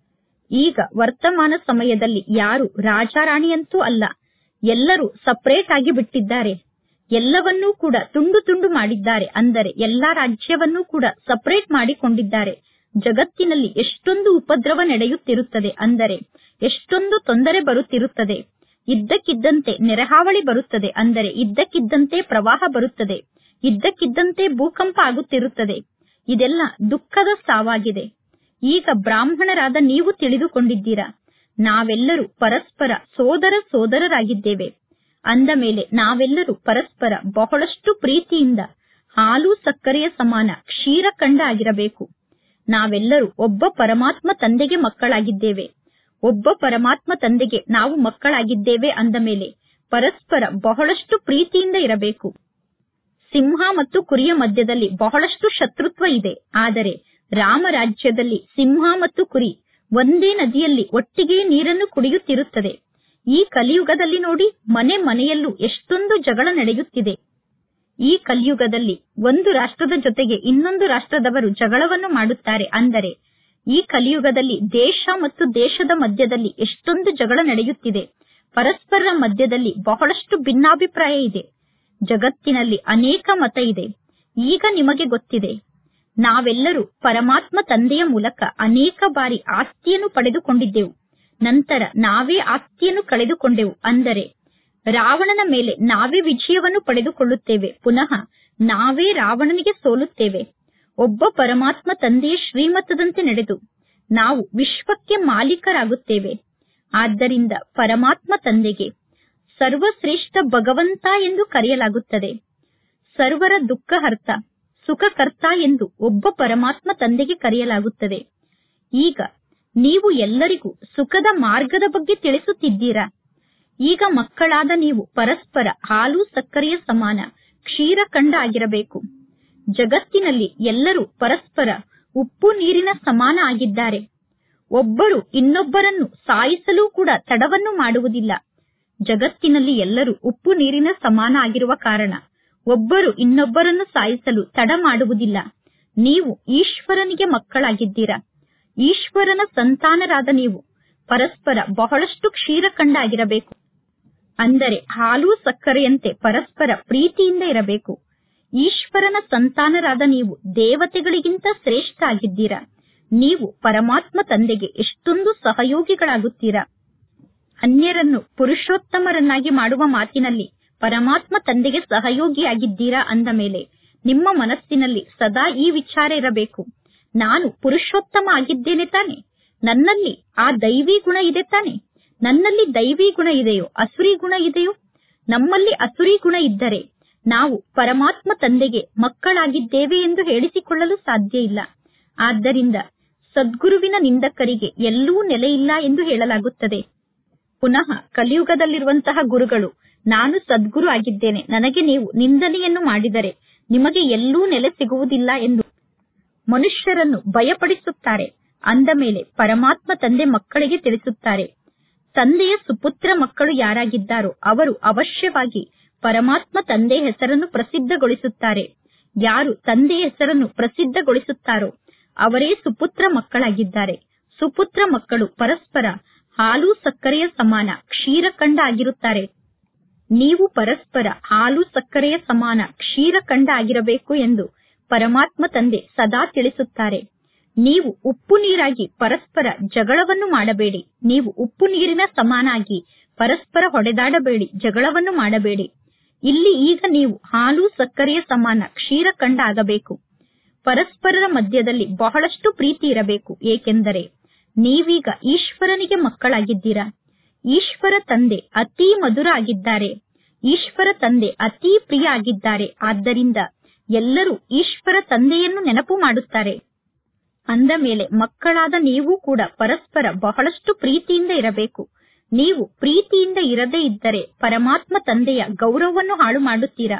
ಈಗ ವರ್ತಮಾನ ಸಮಯದಲ್ಲಿ ಯಾರು ರಾಜಾರಾಣಿಯಂತೂ ಅಲ್ಲ ಎಲ್ಲರೂ ಸಪರೇಟ್ ಆಗಿ ಬಿಟ್ಟಿದ್ದಾರೆ ಎಲ್ಲವನ್ನೂ ಕೂಡ ತುಂಡು ತುಂಡು ಮಾಡಿದ್ದಾರೆ ಅಂದರೆ ಎಲ್ಲಾ ರಾಜ್ಯವನ್ನೂ ಕೂಡ ಸಪರೇಟ್ ಮಾಡಿಕೊಂಡಿದ್ದಾರೆ ಜಗತ್ತಿನಲ್ಲಿ ಎಷ್ಟೊಂದು ಉಪದ್ರವ ನಡೆಯುತ್ತಿರುತ್ತದೆ ಅಂದರೆ ಎಷ್ಟೊಂದು ತೊಂದರೆ ಬರುತ್ತಿರುತ್ತದೆ ಇದ್ದಕ್ಕಿದ್ದಂತೆ ನೆರೆಹಾವಳಿ ಬರುತ್ತದೆ ಅಂದರೆ ಇದ್ದಕ್ಕಿದ್ದಂತೆ ಪ್ರವಾಹ ಬರುತ್ತದೆ ಇದ್ದಕ್ಕಿದ್ದಂತೆ ಭೂಕಂಪ ಆಗುತ್ತಿರುತ್ತದೆ ಇದೆಲ್ಲ ದುಃಖದ ಸಾವಾಗಿದೆ ಈಗ ಬ್ರಾಹ್ಮಣರಾದ ನೀವು ತಿಳಿದುಕೊಂಡಿದ್ದೀರಾ ನಾವೆಲ್ಲರೂ ಪರಸ್ಪರ ಸೋದರ ಸೋದರರಾಗಿದ್ದೇವೆ ಅಂದ ಮೇಲೆ ನಾವೆಲ್ಲರೂ ಪರಸ್ಪರ ಬಹಳಷ್ಟು ಪ್ರೀತಿಯಿಂದ ಹಾಲು ಸಕ್ಕರೆಯ ಸಮಾನ ಕ್ಷೀರಖಂಡ ಆಗಿರಬೇಕು ನಾವೆಲ್ಲರೂ ಒಬ್ಬ ಪರಮಾತ್ಮ ತಂದೆಗೆ ಮಕ್ಕಳಾಗಿದ್ದೇವೆ ಒಬ್ಬ ಪರಮಾತ್ಮ ತಂದೆಗೆ ನಾವು ಮಕ್ಕಳಾಗಿದ್ದೇವೆ ಅಂದ ಮೇಲೆ ಪರಸ್ಪರ ಬಹಳಷ್ಟು ಪ್ರೀತಿಯಿಂದ ಇರಬೇಕು ಸಿಂಹ ಮತ್ತು ಕುರಿಯ ಮಧ್ಯದಲ್ಲಿ ಬಹಳಷ್ಟು ಶತ್ರುತ್ವ ಇದೆ ಆದರೆ ರಾಮ ರಾಜ್ಯದಲ್ಲಿ ಸಿಂಹ ಮತ್ತು ಕುರಿ ಒಂದೇ ನದಿಯಲ್ಲಿ ಒಟ್ಟಿಗೆ ನೀರನ್ನು ಕುಡಿಯುತ್ತಿರುತ್ತದೆ ಈ ಕಲಿಯುಗದಲ್ಲಿ ನೋಡಿ ಮನೆ ಮನೆಯಲ್ಲೂ ಎಷ್ಟೊಂದು ಜಗಳ ನಡೆಯುತ್ತಿದೆ ಈ ಕಲಿಯುಗದಲ್ಲಿ ಒಂದು ರಾಷ್ಟ್ರದ ಜೊತೆಗೆ ಇನ್ನೊಂದು ರಾಷ್ಟ್ರದವರು ಜಗಳವನ್ನು ಮಾಡುತ್ತಾರೆ ಅಂದರೆ ಈ ಕಲಿಯುಗದಲ್ಲಿ ದೇಶ ಮತ್ತು ದೇಶದ ಮಧ್ಯದಲ್ಲಿ ಎಷ್ಟೊಂದು ಜಗಳ ನಡೆಯುತ್ತಿದೆ ಪರಸ್ಪರರ ಮಧ್ಯದಲ್ಲಿ ಬಹಳಷ್ಟು ಭಿನ್ನಾಭಿಪ್ರಾಯ ಇದೆ ಜಗತ್ತಿನಲ್ಲಿ ಅನೇಕ ಮತ ಇದೆ ಈಗ ನಿಮಗೆ ಗೊತ್ತಿದೆ ನಾವೆಲ್ಲರೂ ಪರಮಾತ್ಮ ತಂದೆಯ ಮೂಲಕ ಅನೇಕ ಬಾರಿ ಆಸ್ತಿಯನ್ನು ಪಡೆದುಕೊಂಡಿದ್ದೆವು ನಂತರ ನಾವೇ ಆಸ್ತಿಯನ್ನು ಕಳೆದುಕೊಂಡೆವು ಅಂದರೆ ರಾವಣನ ಮೇಲೆ ನಾವೇ ವಿಜಯವನ್ನು ಪಡೆದುಕೊಳ್ಳುತ್ತೇವೆ ಪುನಃ ನಾವೇ ರಾವಣನಿಗೆ ಸೋಲುತ್ತೇವೆ ಒಬ್ಬ ಪರಮಾತ್ಮ ತಂದೆಯ ಶ್ರೀಮತದಂತೆ ನಡೆದು ನಾವು ವಿಶ್ವಕ್ಕೆ ಮಾಲೀಕರಾಗುತ್ತೇವೆ ಆದ್ದರಿಂದ ಪರಮಾತ್ಮ ತಂದೆಗೆ ಸರ್ವಶ್ರೇಷ್ಠ ಭಗವಂತ ಎಂದು ಕರೆಯಲಾಗುತ್ತದೆ ಸರ್ವರ ದುಃಖಹರ್ತ ಸುಖಕರ್ತ ಎಂದು ಒಬ್ಬ ಪರಮಾತ್ಮ ತಂದೆಗೆ ಕರೆಯಲಾಗುತ್ತದೆ ಈಗ ನೀವು ಎಲ್ಲರಿಗೂ ಸುಖದ ಮಾರ್ಗದ ಬಗ್ಗೆ ತಿಳಿಸುತ್ತಿದ್ದೀರಾ ಈಗ ಮಕ್ಕಳಾದ ನೀವು ಪರಸ್ಪರ ಹಾಲು ಸಕ್ಕರೆಯ ಸಮಾನ ಕ್ಷೀರಖಂಡ ಆಗಿರಬೇಕು ಜಗತ್ತಿನಲ್ಲಿ ಎಲ್ಲರೂ ಪರಸ್ಪರ ಉಪ್ಪು ನೀರಿನ ಸಮಾನ ಆಗಿದ್ದಾರೆ ಒಬ್ಬರು ಇನ್ನೊಬ್ಬರನ್ನು ಸಾಯಿಸಲು ಕೂಡ ತಡವನ್ನು ಮಾಡುವುದಿಲ್ಲ ಜಗತ್ತಿನಲ್ಲಿ ಎಲ್ಲರೂ ಉಪ್ಪು ನೀರಿನ ಸಮಾನ ಆಗಿರುವ ಕಾರಣ ಒಬ್ಬರು ಇನ್ನೊಬ್ಬರನ್ನು ಸಾಯಿಸಲು ತಡ ಮಾಡುವುದಿಲ್ಲ ನೀವು ಈಶ್ವರನಿಗೆ ಮಕ್ಕಳಾಗಿದ್ದೀರಾ ಈಶ್ವರನ ಸಂತಾನರಾದ ನೀವು ಪರಸ್ಪರ ಬಹಳಷ್ಟು ಕ್ಷೀರಖಂಡ ಆಗಿರಬೇಕು ಅಂದರೆ ಹಾಲು ಸಕ್ಕರೆಯಂತೆ ಪರಸ್ಪರ ಪ್ರೀತಿಯಿಂದ ಇರಬೇಕು ಈಶ್ವರನ ಸಂತಾನರಾದ ನೀವು ದೇವತೆಗಳಿಗಿಂತ ಶ್ರೇಷ್ಠ ಆಗಿದ್ದೀರಾ ನೀವು ಪರಮಾತ್ಮ ತಂದೆಗೆ ಎಷ್ಟೊಂದು ಸಹಯೋಗಿಗಳಾಗುತ್ತೀರಾ ಅನ್ಯರನ್ನು ಪುರುಷೋತ್ತಮರನ್ನಾಗಿ ಮಾಡುವ ಮಾತಿನಲ್ಲಿ ಪರಮಾತ್ಮ ತಂದೆಗೆ ಸಹಯೋಗಿಯಾಗಿದ್ದೀರಾ ಅಂದ ಮೇಲೆ ನಿಮ್ಮ ಮನಸ್ಸಿನಲ್ಲಿ ಸದಾ ಈ ವಿಚಾರ ಇರಬೇಕು ನಾನು ಪುರುಷೋತ್ತಮ ಆಗಿದ್ದೇನೆ ತಾನೆ ನನ್ನಲ್ಲಿ ಆ ದೈವಿ ಗುಣ ಇದೆ ತಾನೆ ನನ್ನಲ್ಲಿ ದೈವಿ ಗುಣ ಇದೆಯೋ ಅಸುರಿ ಗುಣ ಇದೆಯೋ ನಮ್ಮಲ್ಲಿ ಅಸುರಿ ಗುಣ ಇದ್ದರೆ ನಾವು ಪರಮಾತ್ಮ ತಂದೆಗೆ ಮಕ್ಕಳಾಗಿದ್ದೇವೆ ಎಂದು ಹೇಳಿಸಿಕೊಳ್ಳಲು ಸಾಧ್ಯ ಇಲ್ಲ ಆದ್ದರಿಂದ ಸದ್ಗುರುವಿನ ನಿಂದಕರಿಗೆ ಎಲ್ಲೂ ನೆಲೆಯಿಲ್ಲ ಎಂದು ಹೇಳಲಾಗುತ್ತದೆ ಪುನಃ ಕಲಿಯುಗದಲ್ಲಿರುವಂತಹ ಗುರುಗಳು ನಾನು ಸದ್ಗುರು ಆಗಿದ್ದೇನೆ ನನಗೆ ನೀವು ನಿಂದನೆಯನ್ನು ಮಾಡಿದರೆ ನಿಮಗೆ ಎಲ್ಲೂ ನೆಲೆ ಸಿಗುವುದಿಲ್ಲ ಎಂದು ಮನುಷ್ಯರನ್ನು ಭಯಪಡಿಸುತ್ತಾರೆ ಅಂದ ಮೇಲೆ ಪರಮಾತ್ಮ ತಂದೆ ಮಕ್ಕಳಿಗೆ ತಿಳಿಸುತ್ತಾರೆ ತಂದೆಯ ಸುಪುತ್ರ ಮಕ್ಕಳು ಯಾರಾಗಿದ್ದಾರೋ ಅವರು ಅವಶ್ಯವಾಗಿ ಪರಮಾತ್ಮ ತಂದೆ ಹೆಸರನ್ನು ಪ್ರಸಿದ್ಧಗೊಳಿಸುತ್ತಾರೆ ಯಾರು ತಂದೆಯ ಹೆಸರನ್ನು ಪ್ರಸಿದ್ಧಗೊಳಿಸುತ್ತಾರೋ ಅವರೇ ಸುಪುತ್ರ ಮಕ್ಕಳಾಗಿದ್ದಾರೆ ಸುಪುತ್ರ ಮಕ್ಕಳು ಪರಸ್ಪರ ಹಾಲು ಸಕ್ಕರೆಯ ಸಮಾನ ಕ್ಷೀರಖಂಡ ಆಗಿರುತ್ತಾರೆ ನೀವು ಪರಸ್ಪರ ಹಾಲು ಸಕ್ಕರೆಯ ಸಮಾನ ಕ್ಷೀರಖಂಡ ಆಗಿರಬೇಕು ಎಂದು ಪರಮಾತ್ಮ ತಂದೆ ಸದಾ ತಿಳಿಸುತ್ತಾರೆ ನೀವು ಉಪ್ಪು ನೀರಾಗಿ ಪರಸ್ಪರ ಜಗಳವನ್ನು ಮಾಡಬೇಡಿ ನೀವು ಉಪ್ಪು ನೀರಿನ ಸಮಾನಾಗಿ ಪರಸ್ಪರ ಹೊಡೆದಾಡಬೇಡಿ ಜಗಳವನ್ನು ಮಾಡಬೇಡಿ ಇಲ್ಲಿ ಈಗ ನೀವು ಹಾಲು ಸಕ್ಕರೆಯ ಸಮಾನ ಕ್ಷೀರಖಂಡ ಆಗಬೇಕು ಪರಸ್ಪರರ ಮಧ್ಯದಲ್ಲಿ ಬಹಳಷ್ಟು ಪ್ರೀತಿ ಇರಬೇಕು ಏಕೆಂದರೆ ನೀವೀಗ ಈಶ್ವರನಿಗೆ ಮಕ್ಕಳಾಗಿದ್ದೀರಾ ಈಶ್ವರ ತಂದೆ ಅತಿ ಮಧುರ ಆಗಿದ್ದಾರೆ ಈಶ್ವರ ತಂದೆ ಅತಿ ಪ್ರಿಯ ಆಗಿದ್ದಾರೆ ಆದ್ದರಿಂದ ಎಲ್ಲರೂ ಈಶ್ವರ ತಂದೆಯನ್ನು ನೆನಪು ಮಾಡುತ್ತಾರೆ ಅಂದ ಮೇಲೆ ಮಕ್ಕಳಾದ ನೀವು ಕೂಡ ಪರಸ್ಪರ ಬಹಳಷ್ಟು ಪ್ರೀತಿಯಿಂದ ಇರಬೇಕು ನೀವು ಪ್ರೀತಿಯಿಂದ ಇರದೇ ಇದ್ದರೆ ಪರಮಾತ್ಮ ತಂದೆಯ ಗೌರವವನ್ನು ಹಾಳು ಮಾಡುತ್ತೀರಾ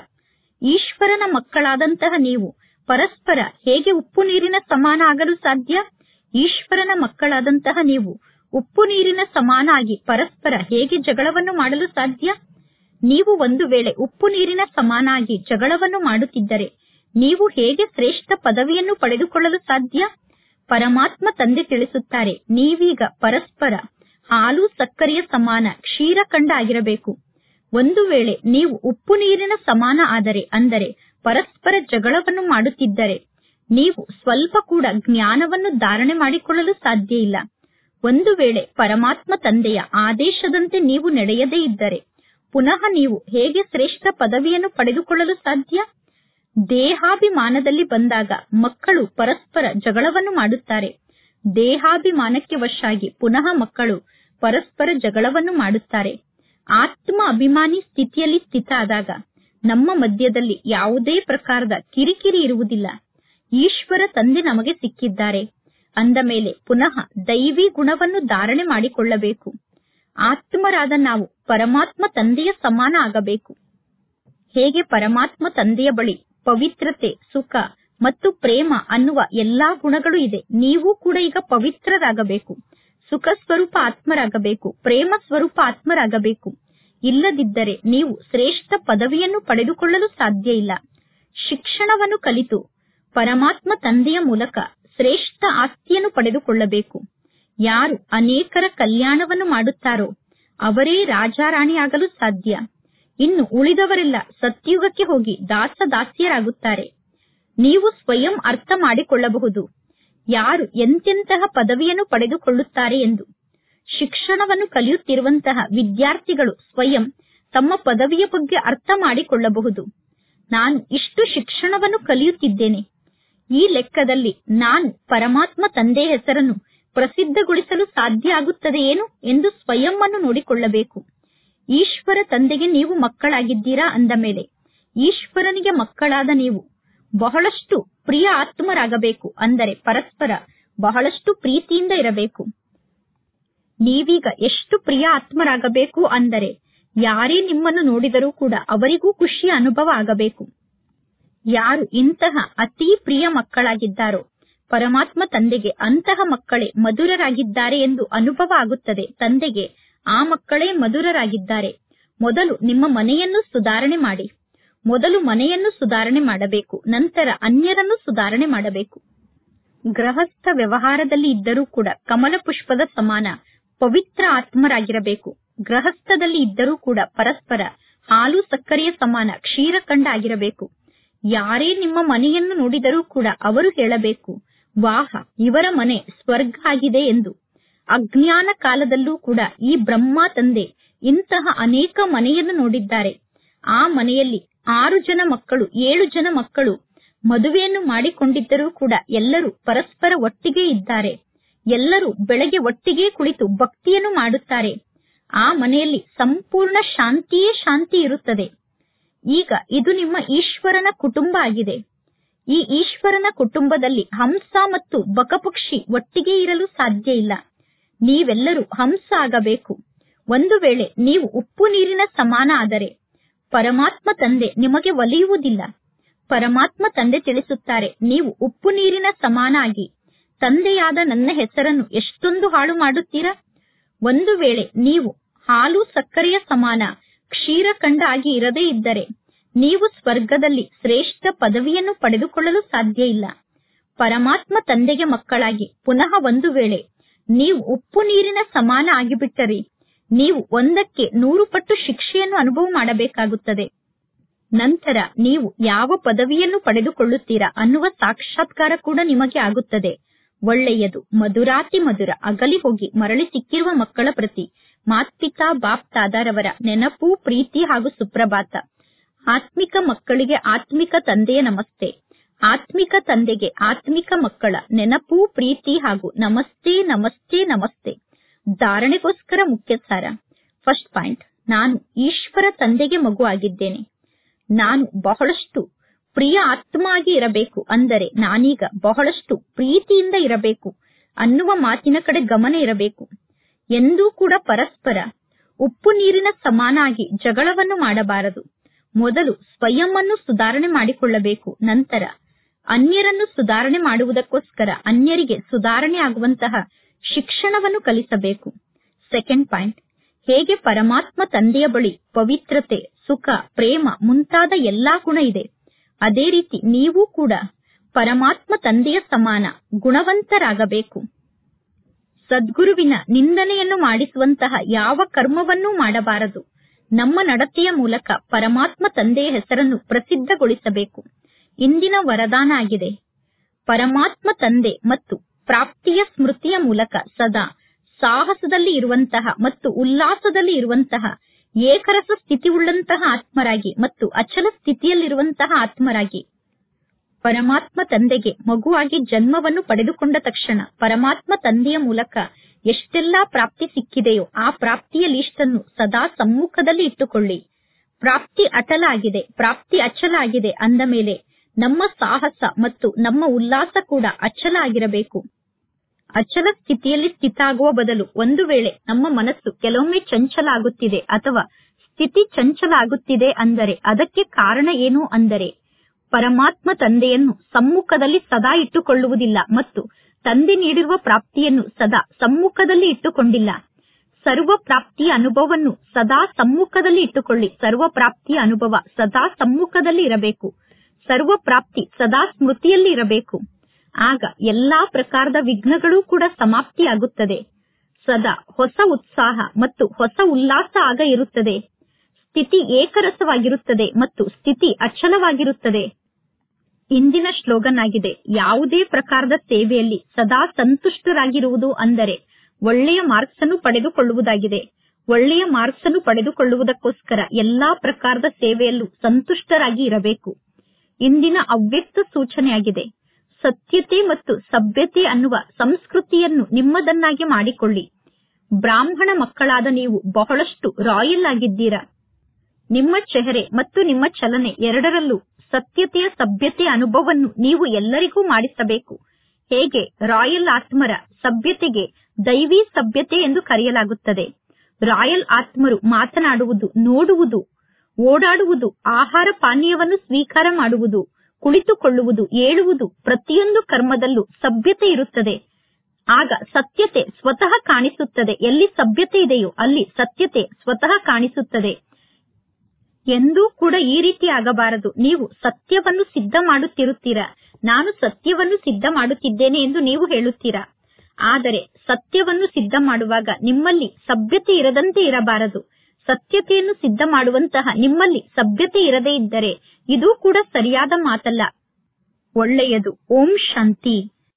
ಈಶ್ವರನ ಮಕ್ಕಳಾದಂತಹ ನೀವು ಪರಸ್ಪರ ಹೇಗೆ ಉಪ್ಪು ನೀರಿನ ಸಮಾನ ಆಗಲು ಸಾಧ್ಯ ಈಶ್ವರನ ಮಕ್ಕಳಾದಂತಹ ನೀವು ಉಪ್ಪು ನೀರಿನ ಸಮಾನ ಆಗಿ ಪರಸ್ಪರ ಹೇಗೆ ಜಗಳವನ್ನು ಮಾಡಲು ಸಾಧ್ಯ ನೀವು ಒಂದು ವೇಳೆ ಉಪ್ಪು ನೀರಿನ ಸಮಾನ ಆಗಿ ಜಗಳವನ್ನು ಮಾಡುತ್ತಿದ್ದರೆ ನೀವು ಹೇಗೆ ಶ್ರೇಷ್ಠ ಪದವಿಯನ್ನು ಪಡೆದುಕೊಳ್ಳಲು ಸಾಧ್ಯ ಪರಮಾತ್ಮ ತಂದೆ ತಿಳಿಸುತ್ತಾರೆ ನೀವೀಗ ಪರಸ್ಪರ ಹಾಲು ಸಕ್ಕರೆಯ ಸಮಾನ ಕ್ಷೀರಖಂಡ ಆಗಿರಬೇಕು ಒಂದು ವೇಳೆ ನೀವು ಉಪ್ಪು ನೀರಿನ ಸಮಾನ ಆದರೆ ಅಂದರೆ ಪರಸ್ಪರ ಜಗಳವನ್ನು ಮಾಡುತ್ತಿದ್ದರೆ ನೀವು ಸ್ವಲ್ಪ ಕೂಡ ಜ್ಞಾನವನ್ನು ಧಾರಣೆ ಮಾಡಿಕೊಳ್ಳಲು ಸಾಧ್ಯ ಇಲ್ಲ ಒಂದು ವೇಳೆ ಪರಮಾತ್ಮ ತಂದೆಯ ಆದೇಶದಂತೆ ನೀವು ನಡೆಯದೇ ಇದ್ದರೆ ಪುನಃ ನೀವು ಹೇಗೆ ಶ್ರೇಷ್ಠ ಪದವಿಯನ್ನು ಪಡೆದುಕೊಳ್ಳಲು ಸಾಧ್ಯ ದೇಹಾಭಿಮಾನದಲ್ಲಿ ಬಂದಾಗ ಮಕ್ಕಳು ಪರಸ್ಪರ ಜಗಳವನ್ನು ಮಾಡುತ್ತಾರೆ ದೇಹಾಭಿಮಾನಕ್ಕೆ ವಶಾಗಿ ಪುನಃ ಮಕ್ಕಳು ಪರಸ್ಪರ ಜಗಳವನ್ನು ಮಾಡುತ್ತಾರೆ ಆತ್ಮ ಅಭಿಮಾನಿ ಸ್ಥಿತಿಯಲ್ಲಿ ಸ್ಥಿತ ಆದಾಗ ನಮ್ಮ ಮಧ್ಯದಲ್ಲಿ ಯಾವುದೇ ಪ್ರಕಾರದ ಕಿರಿಕಿರಿ ಇರುವುದಿಲ್ಲ ಈಶ್ವರ ತಂದೆ ನಮಗೆ ಸಿಕ್ಕಿದ್ದಾರೆ ಅಂದ ಮೇಲೆ ಪುನಃ ದೈವಿ ಗುಣವನ್ನು ಧಾರಣೆ ಮಾಡಿಕೊಳ್ಳಬೇಕು ಆತ್ಮರಾದ ನಾವು ಪರಮಾತ್ಮ ತಂದೆಯ ಸಮಾನ ಆಗಬೇಕು ಹೇಗೆ ಪರಮಾತ್ಮ ತಂದೆಯ ಬಳಿ ಪವಿತ್ರತೆ ಸುಖ ಮತ್ತು ಪ್ರೇಮ ಅನ್ನುವ ಎಲ್ಲಾ ಗುಣಗಳು ಇದೆ ನೀವು ಕೂಡ ಈಗ ಪವಿತ್ರರಾಗಬೇಕು ಸುಖ ಸ್ವರೂಪ ಆತ್ಮರಾಗಬೇಕು ಪ್ರೇಮ ಸ್ವರೂಪ ಆತ್ಮರಾಗಬೇಕು ಇಲ್ಲದಿದ್ದರೆ ನೀವು ಶ್ರೇಷ್ಠ ಪದವಿಯನ್ನು ಪಡೆದುಕೊಳ್ಳಲು ಸಾಧ್ಯ ಇಲ್ಲ ಶಿಕ್ಷಣವನ್ನು ಕಲಿತು ಪರಮಾತ್ಮ ತಂದೆಯ ಮೂಲಕ ಶ್ರೇಷ್ಠ ಆಸ್ತಿಯನ್ನು ಪಡೆದುಕೊಳ್ಳಬೇಕು ಯಾರು ಅನೇಕರ ಕಲ್ಯಾಣವನ್ನು ಮಾಡುತ್ತಾರೋ ಅವರೇ ರಾಜಾರಾಣಿಯಾಗಲು ಸಾಧ್ಯ ಇನ್ನು ಉಳಿದವರೆಲ್ಲ ಸತ್ಯುಗಕ್ಕೆ ಹೋಗಿ ದಾಸ ದಾಸಿಯರಾಗುತ್ತಾರೆ ನೀವು ಸ್ವಯಂ ಅರ್ಥ ಮಾಡಿಕೊಳ್ಳಬಹುದು ಯಾರು ಎಂತೆಂತಹ ಪದವಿಯನ್ನು ಪಡೆದುಕೊಳ್ಳುತ್ತಾರೆ ಎಂದು ಶಿಕ್ಷಣವನ್ನು ಕಲಿಯುತ್ತಿರುವಂತಹ ವಿದ್ಯಾರ್ಥಿಗಳು ಸ್ವಯಂ ತಮ್ಮ ಪದವಿಯ ಬಗ್ಗೆ ಅರ್ಥ ಮಾಡಿಕೊಳ್ಳಬಹುದು ನಾನು ಇಷ್ಟು ಶಿಕ್ಷಣವನ್ನು ಕಲಿಯುತ್ತಿದ್ದೇನೆ ಈ ಲೆಕ್ಕದಲ್ಲಿ ನಾನು ಪರಮಾತ್ಮ ತಂದೆಯ ಹೆಸರನ್ನು ಪ್ರಸಿದ್ಧಗೊಳಿಸಲು ಸಾಧ್ಯ ಆಗುತ್ತದೆ ಏನು ಎಂದು ಸ್ವಯಂ ಅನ್ನು ನೋಡಿಕೊಳ್ಳಬೇಕು ಈಶ್ವರ ತಂದೆಗೆ ನೀವು ಮಕ್ಕಳಾಗಿದ್ದೀರಾ ಅಂದ ಮೇಲೆ ಈಶ್ವರನಿಗೆ ಮಕ್ಕಳಾದ ನೀವು ಬಹಳಷ್ಟು ಪ್ರಿಯ ಆತ್ಮರಾಗಬೇಕು ಅಂದರೆ ಪರಸ್ಪರ ಬಹಳಷ್ಟು ಪ್ರೀತಿಯಿಂದ ಇರಬೇಕು ನೀವೀಗ ಎಷ್ಟು ಪ್ರಿಯ ಆತ್ಮರಾಗಬೇಕು ಅಂದರೆ ಯಾರೇ ನಿಮ್ಮನ್ನು ನೋಡಿದರೂ ಕೂಡ ಅವರಿಗೂ ಖುಷಿಯ ಅನುಭವ ಆಗಬೇಕು ಯಾರು ಇಂತಹ ಅತಿ ಪ್ರಿಯ ಮಕ್ಕಳಾಗಿದ್ದಾರೋ ಪರಮಾತ್ಮ ತಂದೆಗೆ ಅಂತಹ ಮಕ್ಕಳೇ ಮಧುರರಾಗಿದ್ದಾರೆ ಎಂದು ಅನುಭವ ಆಗುತ್ತದೆ ತಂದೆಗೆ ಆ ಮಕ್ಕಳೇ ಮಧುರರಾಗಿದ್ದಾರೆ ಮೊದಲು ನಿಮ್ಮ ಮನೆಯನ್ನು ಸುಧಾರಣೆ ಮಾಡಿ ಮೊದಲು ಮನೆಯನ್ನು ಸುಧಾರಣೆ ಮಾಡಬೇಕು ನಂತರ ಅನ್ಯರನ್ನು ಸುಧಾರಣೆ ಮಾಡಬೇಕು ಗೃಹಸ್ಥ ವ್ಯವಹಾರದಲ್ಲಿ ಇದ್ದರೂ ಕೂಡ ಕಮಲ ಪುಷ್ಪದ ಸಮಾನ ಪವಿತ್ರ ಆತ್ಮರಾಗಿರಬೇಕು ಗೃಹಸ್ಥದಲ್ಲಿ ಇದ್ದರೂ ಕೂಡ ಪರಸ್ಪರ ಹಾಲು ಸಕ್ಕರೆಯ ಸಮಾನ ಕ್ಷೀರಖಂಡ ಆಗಿರಬೇಕು ಯಾರೇ ನಿಮ್ಮ ಮನೆಯನ್ನು ನೋಡಿದರೂ ಕೂಡ ಅವರು ಹೇಳಬೇಕು ವಾಹ ಇವರ ಮನೆ ಸ್ವರ್ಗ ಆಗಿದೆ ಎಂದು ಅಜ್ಞಾನ ಕಾಲದಲ್ಲೂ ಕೂಡ ಈ ಬ್ರಹ್ಮ ತಂದೆ ಇಂತಹ ಅನೇಕ ಮನೆಯನ್ನು ನೋಡಿದ್ದಾರೆ ಆ ಮನೆಯಲ್ಲಿ ಆರು ಜನ ಮಕ್ಕಳು ಏಳು ಜನ ಮಕ್ಕಳು ಮದುವೆಯನ್ನು ಮಾಡಿಕೊಂಡಿದ್ದರೂ ಕೂಡ ಎಲ್ಲರೂ ಪರಸ್ಪರ ಒಟ್ಟಿಗೆ ಇದ್ದಾರೆ ಎಲ್ಲರೂ ಬೆಳಗ್ಗೆ ಒಟ್ಟಿಗೆ ಕುಳಿತು ಭಕ್ತಿಯನ್ನು ಮಾಡುತ್ತಾರೆ ಆ ಮನೆಯಲ್ಲಿ ಸಂಪೂರ್ಣ ಶಾಂತಿಯೇ ಶಾಂತಿ ಇರುತ್ತದೆ ಈಗ ಇದು ನಿಮ್ಮ ಈಶ್ವರನ ಕುಟುಂಬ ಆಗಿದೆ ಈ ಈಶ್ವರನ ಕುಟುಂಬದಲ್ಲಿ ಹಂಸ ಮತ್ತು ಬಕಪಕ್ಷಿ ಒಟ್ಟಿಗೆ ಇರಲು ಸಾಧ್ಯ ಇಲ್ಲ ನೀವೆಲ್ಲರೂ ಹಂಸ ಆಗಬೇಕು ಒಂದು ವೇಳೆ ನೀವು ಉಪ್ಪು ನೀರಿನ ಸಮಾನ ಆದರೆ ಪರಮಾತ್ಮ ತಂದೆ ನಿಮಗೆ ಒಲಿಯುವುದಿಲ್ಲ ಪರಮಾತ್ಮ ತಂದೆ ತಿಳಿಸುತ್ತಾರೆ ನೀವು ಉಪ್ಪು ನೀರಿನ ಸಮಾನ ಆಗಿ ತಂದೆಯಾದ ನನ್ನ ಹೆಸರನ್ನು ಎಷ್ಟೊಂದು ಹಾಳು ಮಾಡುತ್ತೀರಾ ಒಂದು ವೇಳೆ ನೀವು ಹಾಲು ಸಕ್ಕರೆಯ ಸಮಾನ ಕ್ಷೀರಖಂಡ ಆಗಿ ಇರದೇ ಇದ್ದರೆ ನೀವು ಸ್ವರ್ಗದಲ್ಲಿ ಶ್ರೇಷ್ಠ ಪದವಿಯನ್ನು ಪಡೆದುಕೊಳ್ಳಲು ಸಾಧ್ಯ ಇಲ್ಲ ಪರಮಾತ್ಮ ತಂದೆಗೆ ಮಕ್ಕಳಾಗಿ ಪುನಃ ಒಂದು ವೇಳೆ ನೀವು ಉಪ್ಪು ನೀರಿನ ಸಮಾನ ಆಗಿಬಿಟ್ಟರೆ ನೀವು ಒಂದಕ್ಕೆ ನೂರು ಪಟ್ಟು ಶಿಕ್ಷೆಯನ್ನು ಅನುಭವ ಮಾಡಬೇಕಾಗುತ್ತದೆ ನಂತರ ನೀವು ಯಾವ ಪದವಿಯನ್ನು ಪಡೆದುಕೊಳ್ಳುತ್ತೀರಾ ಅನ್ನುವ ಸಾಕ್ಷಾತ್ಕಾರ ಕೂಡ ನಿಮಗೆ ಆಗುತ್ತದೆ ಒಳ್ಳೆಯದು ಮಧುರಾತಿ ಮಧುರ ಅಗಲಿ ಹೋಗಿ ಮರಳಿ ಸಿಕ್ಕಿರುವ ಮಕ್ಕಳ ಪ್ರತಿ ಮಾತ್ಪಿತಾ ಬಾಪ್ ತಾದಾರವರ ನೆನಪು ಪ್ರೀತಿ ಹಾಗೂ ಸುಪ್ರಭಾತ ಆತ್ಮಿಕ ಮಕ್ಕಳಿಗೆ ಆತ್ಮಿಕ ತಂದೆಯ ನಮಸ್ತೆ ಆತ್ಮಿಕ ತಂದೆಗೆ ಆತ್ಮಿಕ ಮಕ್ಕಳ ನೆನಪು ಪ್ರೀತಿ ಹಾಗೂ ನಮಸ್ತೆ ನಮಸ್ತೆ ನಮಸ್ತೆ ಧಾರಣೆಗೋಸ್ಕರ ಮುಖ್ಯ ಸಾರ ಫಸ್ಟ್ ಪಾಯಿಂಟ್ ನಾನು ಈಶ್ವರ ತಂದೆಗೆ ಮಗು ಆಗಿದ್ದೇನೆ ನಾನು ಬಹಳಷ್ಟು ಪ್ರಿಯ ಆತ್ಮ ಆಗಿ ಇರಬೇಕು ಅಂದರೆ ನಾನೀಗ ಬಹಳಷ್ಟು ಪ್ರೀತಿಯಿಂದ ಇರಬೇಕು ಅನ್ನುವ ಮಾತಿನ ಕಡೆ ಗಮನ ಇರಬೇಕು ಎಂದೂ ಕೂಡ ಪರಸ್ಪರ ಉಪ್ಪು ನೀರಿನ ಸಮಾನ ಆಗಿ ಜಗಳವನ್ನು ಮಾಡಬಾರದು ಮೊದಲು ಸ್ವಯಂ ಅನ್ನು ಸುಧಾರಣೆ ಮಾಡಿಕೊಳ್ಳಬೇಕು ನಂತರ ಅನ್ಯರನ್ನು ಸುಧಾರಣೆ ಮಾಡುವುದಕ್ಕೋಸ್ಕರ ಅನ್ಯರಿಗೆ ಸುಧಾರಣೆ ಆಗುವಂತಹ ಶಿಕ್ಷಣವನ್ನು ಕಲಿಸಬೇಕು ಸೆಕೆಂಡ್ ಪಾಯಿಂಟ್ ಹೇಗೆ ಪರಮಾತ್ಮ ತಂದೆಯ ಬಳಿ ಪವಿತ್ರತೆ ಸುಖ ಪ್ರೇಮ ಮುಂತಾದ ಎಲ್ಲಾ ಗುಣ ಇದೆ ಅದೇ ರೀತಿ ನೀವು ಕೂಡ ಪರಮಾತ್ಮ ತಂದೆಯ ಸಮಾನ ಗುಣವಂತರಾಗಬೇಕು ಸದ್ಗುರುವಿನ ನಿಂದನೆಯನ್ನು ಮಾಡಿಸುವಂತಹ ಯಾವ ಕರ್ಮವನ್ನೂ ಮಾಡಬಾರದು ನಮ್ಮ ನಡತೆಯ ಮೂಲಕ ಪರಮಾತ್ಮ ತಂದೆಯ ಹೆಸರನ್ನು ಪ್ರಸಿದ್ಧಗೊಳಿಸಬೇಕು ಇಂದಿನ ವರದಾನ ಆಗಿದೆ ಪರಮಾತ್ಮ ತಂದೆ ಮತ್ತು ಪ್ರಾಪ್ತಿಯ ಸ್ಮೃತಿಯ ಮೂಲಕ ಸದಾ ಸಾಹಸದಲ್ಲಿ ಇರುವಂತಹ ಮತ್ತು ಉಲ್ಲಾಸದಲ್ಲಿ ಇರುವಂತಹ ಏಕರಸ ಸ್ಥಿತಿಯುಳ್ಳಂತಹ ಆತ್ಮರಾಗಿ ಮತ್ತು ಅಚಲ ಸ್ಥಿತಿಯಲ್ಲಿರುವಂತಹ ಆತ್ಮರಾಗಿ ಪರಮಾತ್ಮ ತಂದೆಗೆ ಮಗುವಾಗಿ ಜನ್ಮವನ್ನು ಪಡೆದುಕೊಂಡ ತಕ್ಷಣ ಪರಮಾತ್ಮ ತಂದೆಯ ಮೂಲಕ ಎಷ್ಟೆಲ್ಲಾ ಪ್ರಾಪ್ತಿ ಸಿಕ್ಕಿದೆಯೋ ಆ ಪ್ರಾಪ್ತಿಯ ಲೀಸ್ಟನ್ನು ಸದಾ ಸಮ್ಮುಖದಲ್ಲಿ ಇಟ್ಟುಕೊಳ್ಳಿ ಪ್ರಾಪ್ತಿ ಅಟಲ ಆಗಿದೆ ಪ್ರಾಪ್ತಿ ಅಚಲ ಆಗಿದೆ ಅಂದ ಮೇಲೆ ನಮ್ಮ ಸಾಹಸ ಮತ್ತು ನಮ್ಮ ಉಲ್ಲಾಸ ಕೂಡ ಅಚಲ ಆಗಿರಬೇಕು ಅಚಲ ಸ್ಥಿತಿಯಲ್ಲಿ ಸ್ಥಿತ ಆಗುವ ಬದಲು ಒಂದು ವೇಳೆ ನಮ್ಮ ಮನಸ್ಸು ಕೆಲವೊಮ್ಮೆ ಚಂಚಲ ಆಗುತ್ತಿದೆ ಅಥವಾ ಸ್ಥಿತಿ ಚಂಚಲ ಆಗುತ್ತಿದೆ ಅಂದರೆ ಅದಕ್ಕೆ ಕಾರಣ ಏನು ಅಂದರೆ ಪರಮಾತ್ಮ ತಂದೆಯನ್ನು ಸಮ್ಮುಖದಲ್ಲಿ ಸದಾ ಇಟ್ಟುಕೊಳ್ಳುವುದಿಲ್ಲ ಮತ್ತು ತಂದೆ ನೀಡಿರುವ ಪ್ರಾಪ್ತಿಯನ್ನು ಸದಾ ಸಮ್ಮುಖದಲ್ಲಿ ಇಟ್ಟುಕೊಂಡಿಲ್ಲ ಸರ್ವ ಪ್ರಾಪ್ತಿಯ ಅನುಭವವನ್ನು ಸದಾ ಸಮ್ಮುಖದಲ್ಲಿ ಇಟ್ಟುಕೊಳ್ಳಿ ಸರ್ವ ಪ್ರಾಪ್ತಿಯ ಅನುಭವ ಸದಾ ಸಮ್ಮುಖದಲ್ಲಿ ಇರಬೇಕು ಸರ್ವ ಪ್ರಾಪ್ತಿ ಸದಾ ಸ್ಮೃತಿಯಲ್ಲಿ ಇರಬೇಕು ಆಗ ಎಲ್ಲಾ ಪ್ರಕಾರದ ವಿಘ್ನಗಳು ಕೂಡ ಸಮಾಪ್ತಿಯಾಗುತ್ತದೆ ಸದಾ ಹೊಸ ಉತ್ಸಾಹ ಮತ್ತು ಹೊಸ ಉಲ್ಲಾಸ ಆಗ ಇರುತ್ತದೆ ಸ್ಥಿತಿ ಏಕರಸವಾಗಿರುತ್ತದೆ ಮತ್ತು ಸ್ಥಿತಿ ಅಚಲವಾಗಿರುತ್ತದೆ ಇಂದಿನ ಶ್ಲೋಗನ್ ಆಗಿದೆ ಯಾವುದೇ ಪ್ರಕಾರದ ಸೇವೆಯಲ್ಲಿ ಸದಾ ಸಂತುಷ್ಟರಾಗಿರುವುದು ಅಂದರೆ ಒಳ್ಳೆಯ ಮಾರ್ಕ್ಸ್ ಅನ್ನು ಪಡೆದುಕೊಳ್ಳುವುದಾಗಿದೆ ಒಳ್ಳೆಯ ಮಾರ್ಕ್ಸ್ ಅನ್ನು ಪಡೆದುಕೊಳ್ಳುವುದಕ್ಕೋಸ್ಕರ ಎಲ್ಲಾ ಪ್ರಕಾರದ ಸೇವೆಯಲ್ಲೂ ಸಂತುಷ್ಟರಾಗಿ ಇರಬೇಕು ಇಂದಿನ ಅವ್ಯಕ್ತ ಸೂಚನೆಯಾಗಿದೆ ಸತ್ಯತೆ ಮತ್ತು ಸಭ್ಯತೆ ಅನ್ನುವ ಸಂಸ್ಕೃತಿಯನ್ನು ನಿಮ್ಮದನ್ನಾಗಿ ಮಾಡಿಕೊಳ್ಳಿ ಬ್ರಾಹ್ಮಣ ಮಕ್ಕಳಾದ ನೀವು ಬಹಳಷ್ಟು ರಾಯಲ್ ಆಗಿದ್ದೀರಾ ನಿಮ್ಮ ಚೆಹರೆ ಮತ್ತು ನಿಮ್ಮ ಚಲನೆ ಎರಡರಲ್ಲೂ ಸತ್ಯತೆಯ ಸಭ್ಯತೆಯ ಅನುಭವವನ್ನು ನೀವು ಎಲ್ಲರಿಗೂ ಮಾಡಿಸಬೇಕು ಹೇಗೆ ರಾಯಲ್ ಆತ್ಮರ ಸಭ್ಯತೆಗೆ ದೈವಿ ಸಭ್ಯತೆ ಎಂದು ಕರೆಯಲಾಗುತ್ತದೆ ರಾಯಲ್ ಆತ್ಮರು ಮಾತನಾಡುವುದು ನೋಡುವುದು ಓಡಾಡುವುದು ಆಹಾರ ಪಾನೀಯವನ್ನು ಸ್ವೀಕಾರ ಮಾಡುವುದು ಕುಳಿತುಕೊಳ್ಳುವುದು ಏಳುವುದು ಪ್ರತಿಯೊಂದು ಕರ್ಮದಲ್ಲೂ ಸಭ್ಯತೆ ಇರುತ್ತದೆ ಆಗ ಸತ್ಯತೆ ಸ್ವತಃ ಕಾಣಿಸುತ್ತದೆ ಎಲ್ಲಿ ಸಭ್ಯತೆ ಇದೆಯೋ ಅಲ್ಲಿ ಸತ್ಯತೆ ಸ್ವತಃ ಕಾಣಿಸುತ್ತದೆ ಎಂದೂ ಕೂಡ ಈ ರೀತಿ ಆಗಬಾರದು ನೀವು ಸತ್ಯವನ್ನು ಸಿದ್ಧ ಮಾಡುತ್ತಿರುತ್ತೀರಾ ನಾನು ಸತ್ಯವನ್ನು ಸಿದ್ಧ ಮಾಡುತ್ತಿದ್ದೇನೆ ಎಂದು ನೀವು ಹೇಳುತ್ತೀರಾ ಆದರೆ ಸತ್ಯವನ್ನು ಸಿದ್ಧ ಮಾಡುವಾಗ ನಿಮ್ಮಲ್ಲಿ ಸಭ್ಯತೆ ಇರದಂತೆ ಇರಬಾರದು ಸತ್ಯತೆಯನ್ನು ಸಿದ್ಧ ಮಾಡುವಂತಹ ನಿಮ್ಮಲ್ಲಿ ಸಭ್ಯತೆ ಇರದೇ ಇದ್ದರೆ ಇದು ಕೂಡ ಸರಿಯಾದ ಮಾತಲ್ಲ ಒಳ್ಳೆಯದು ಓಂ ಶಾಂತಿ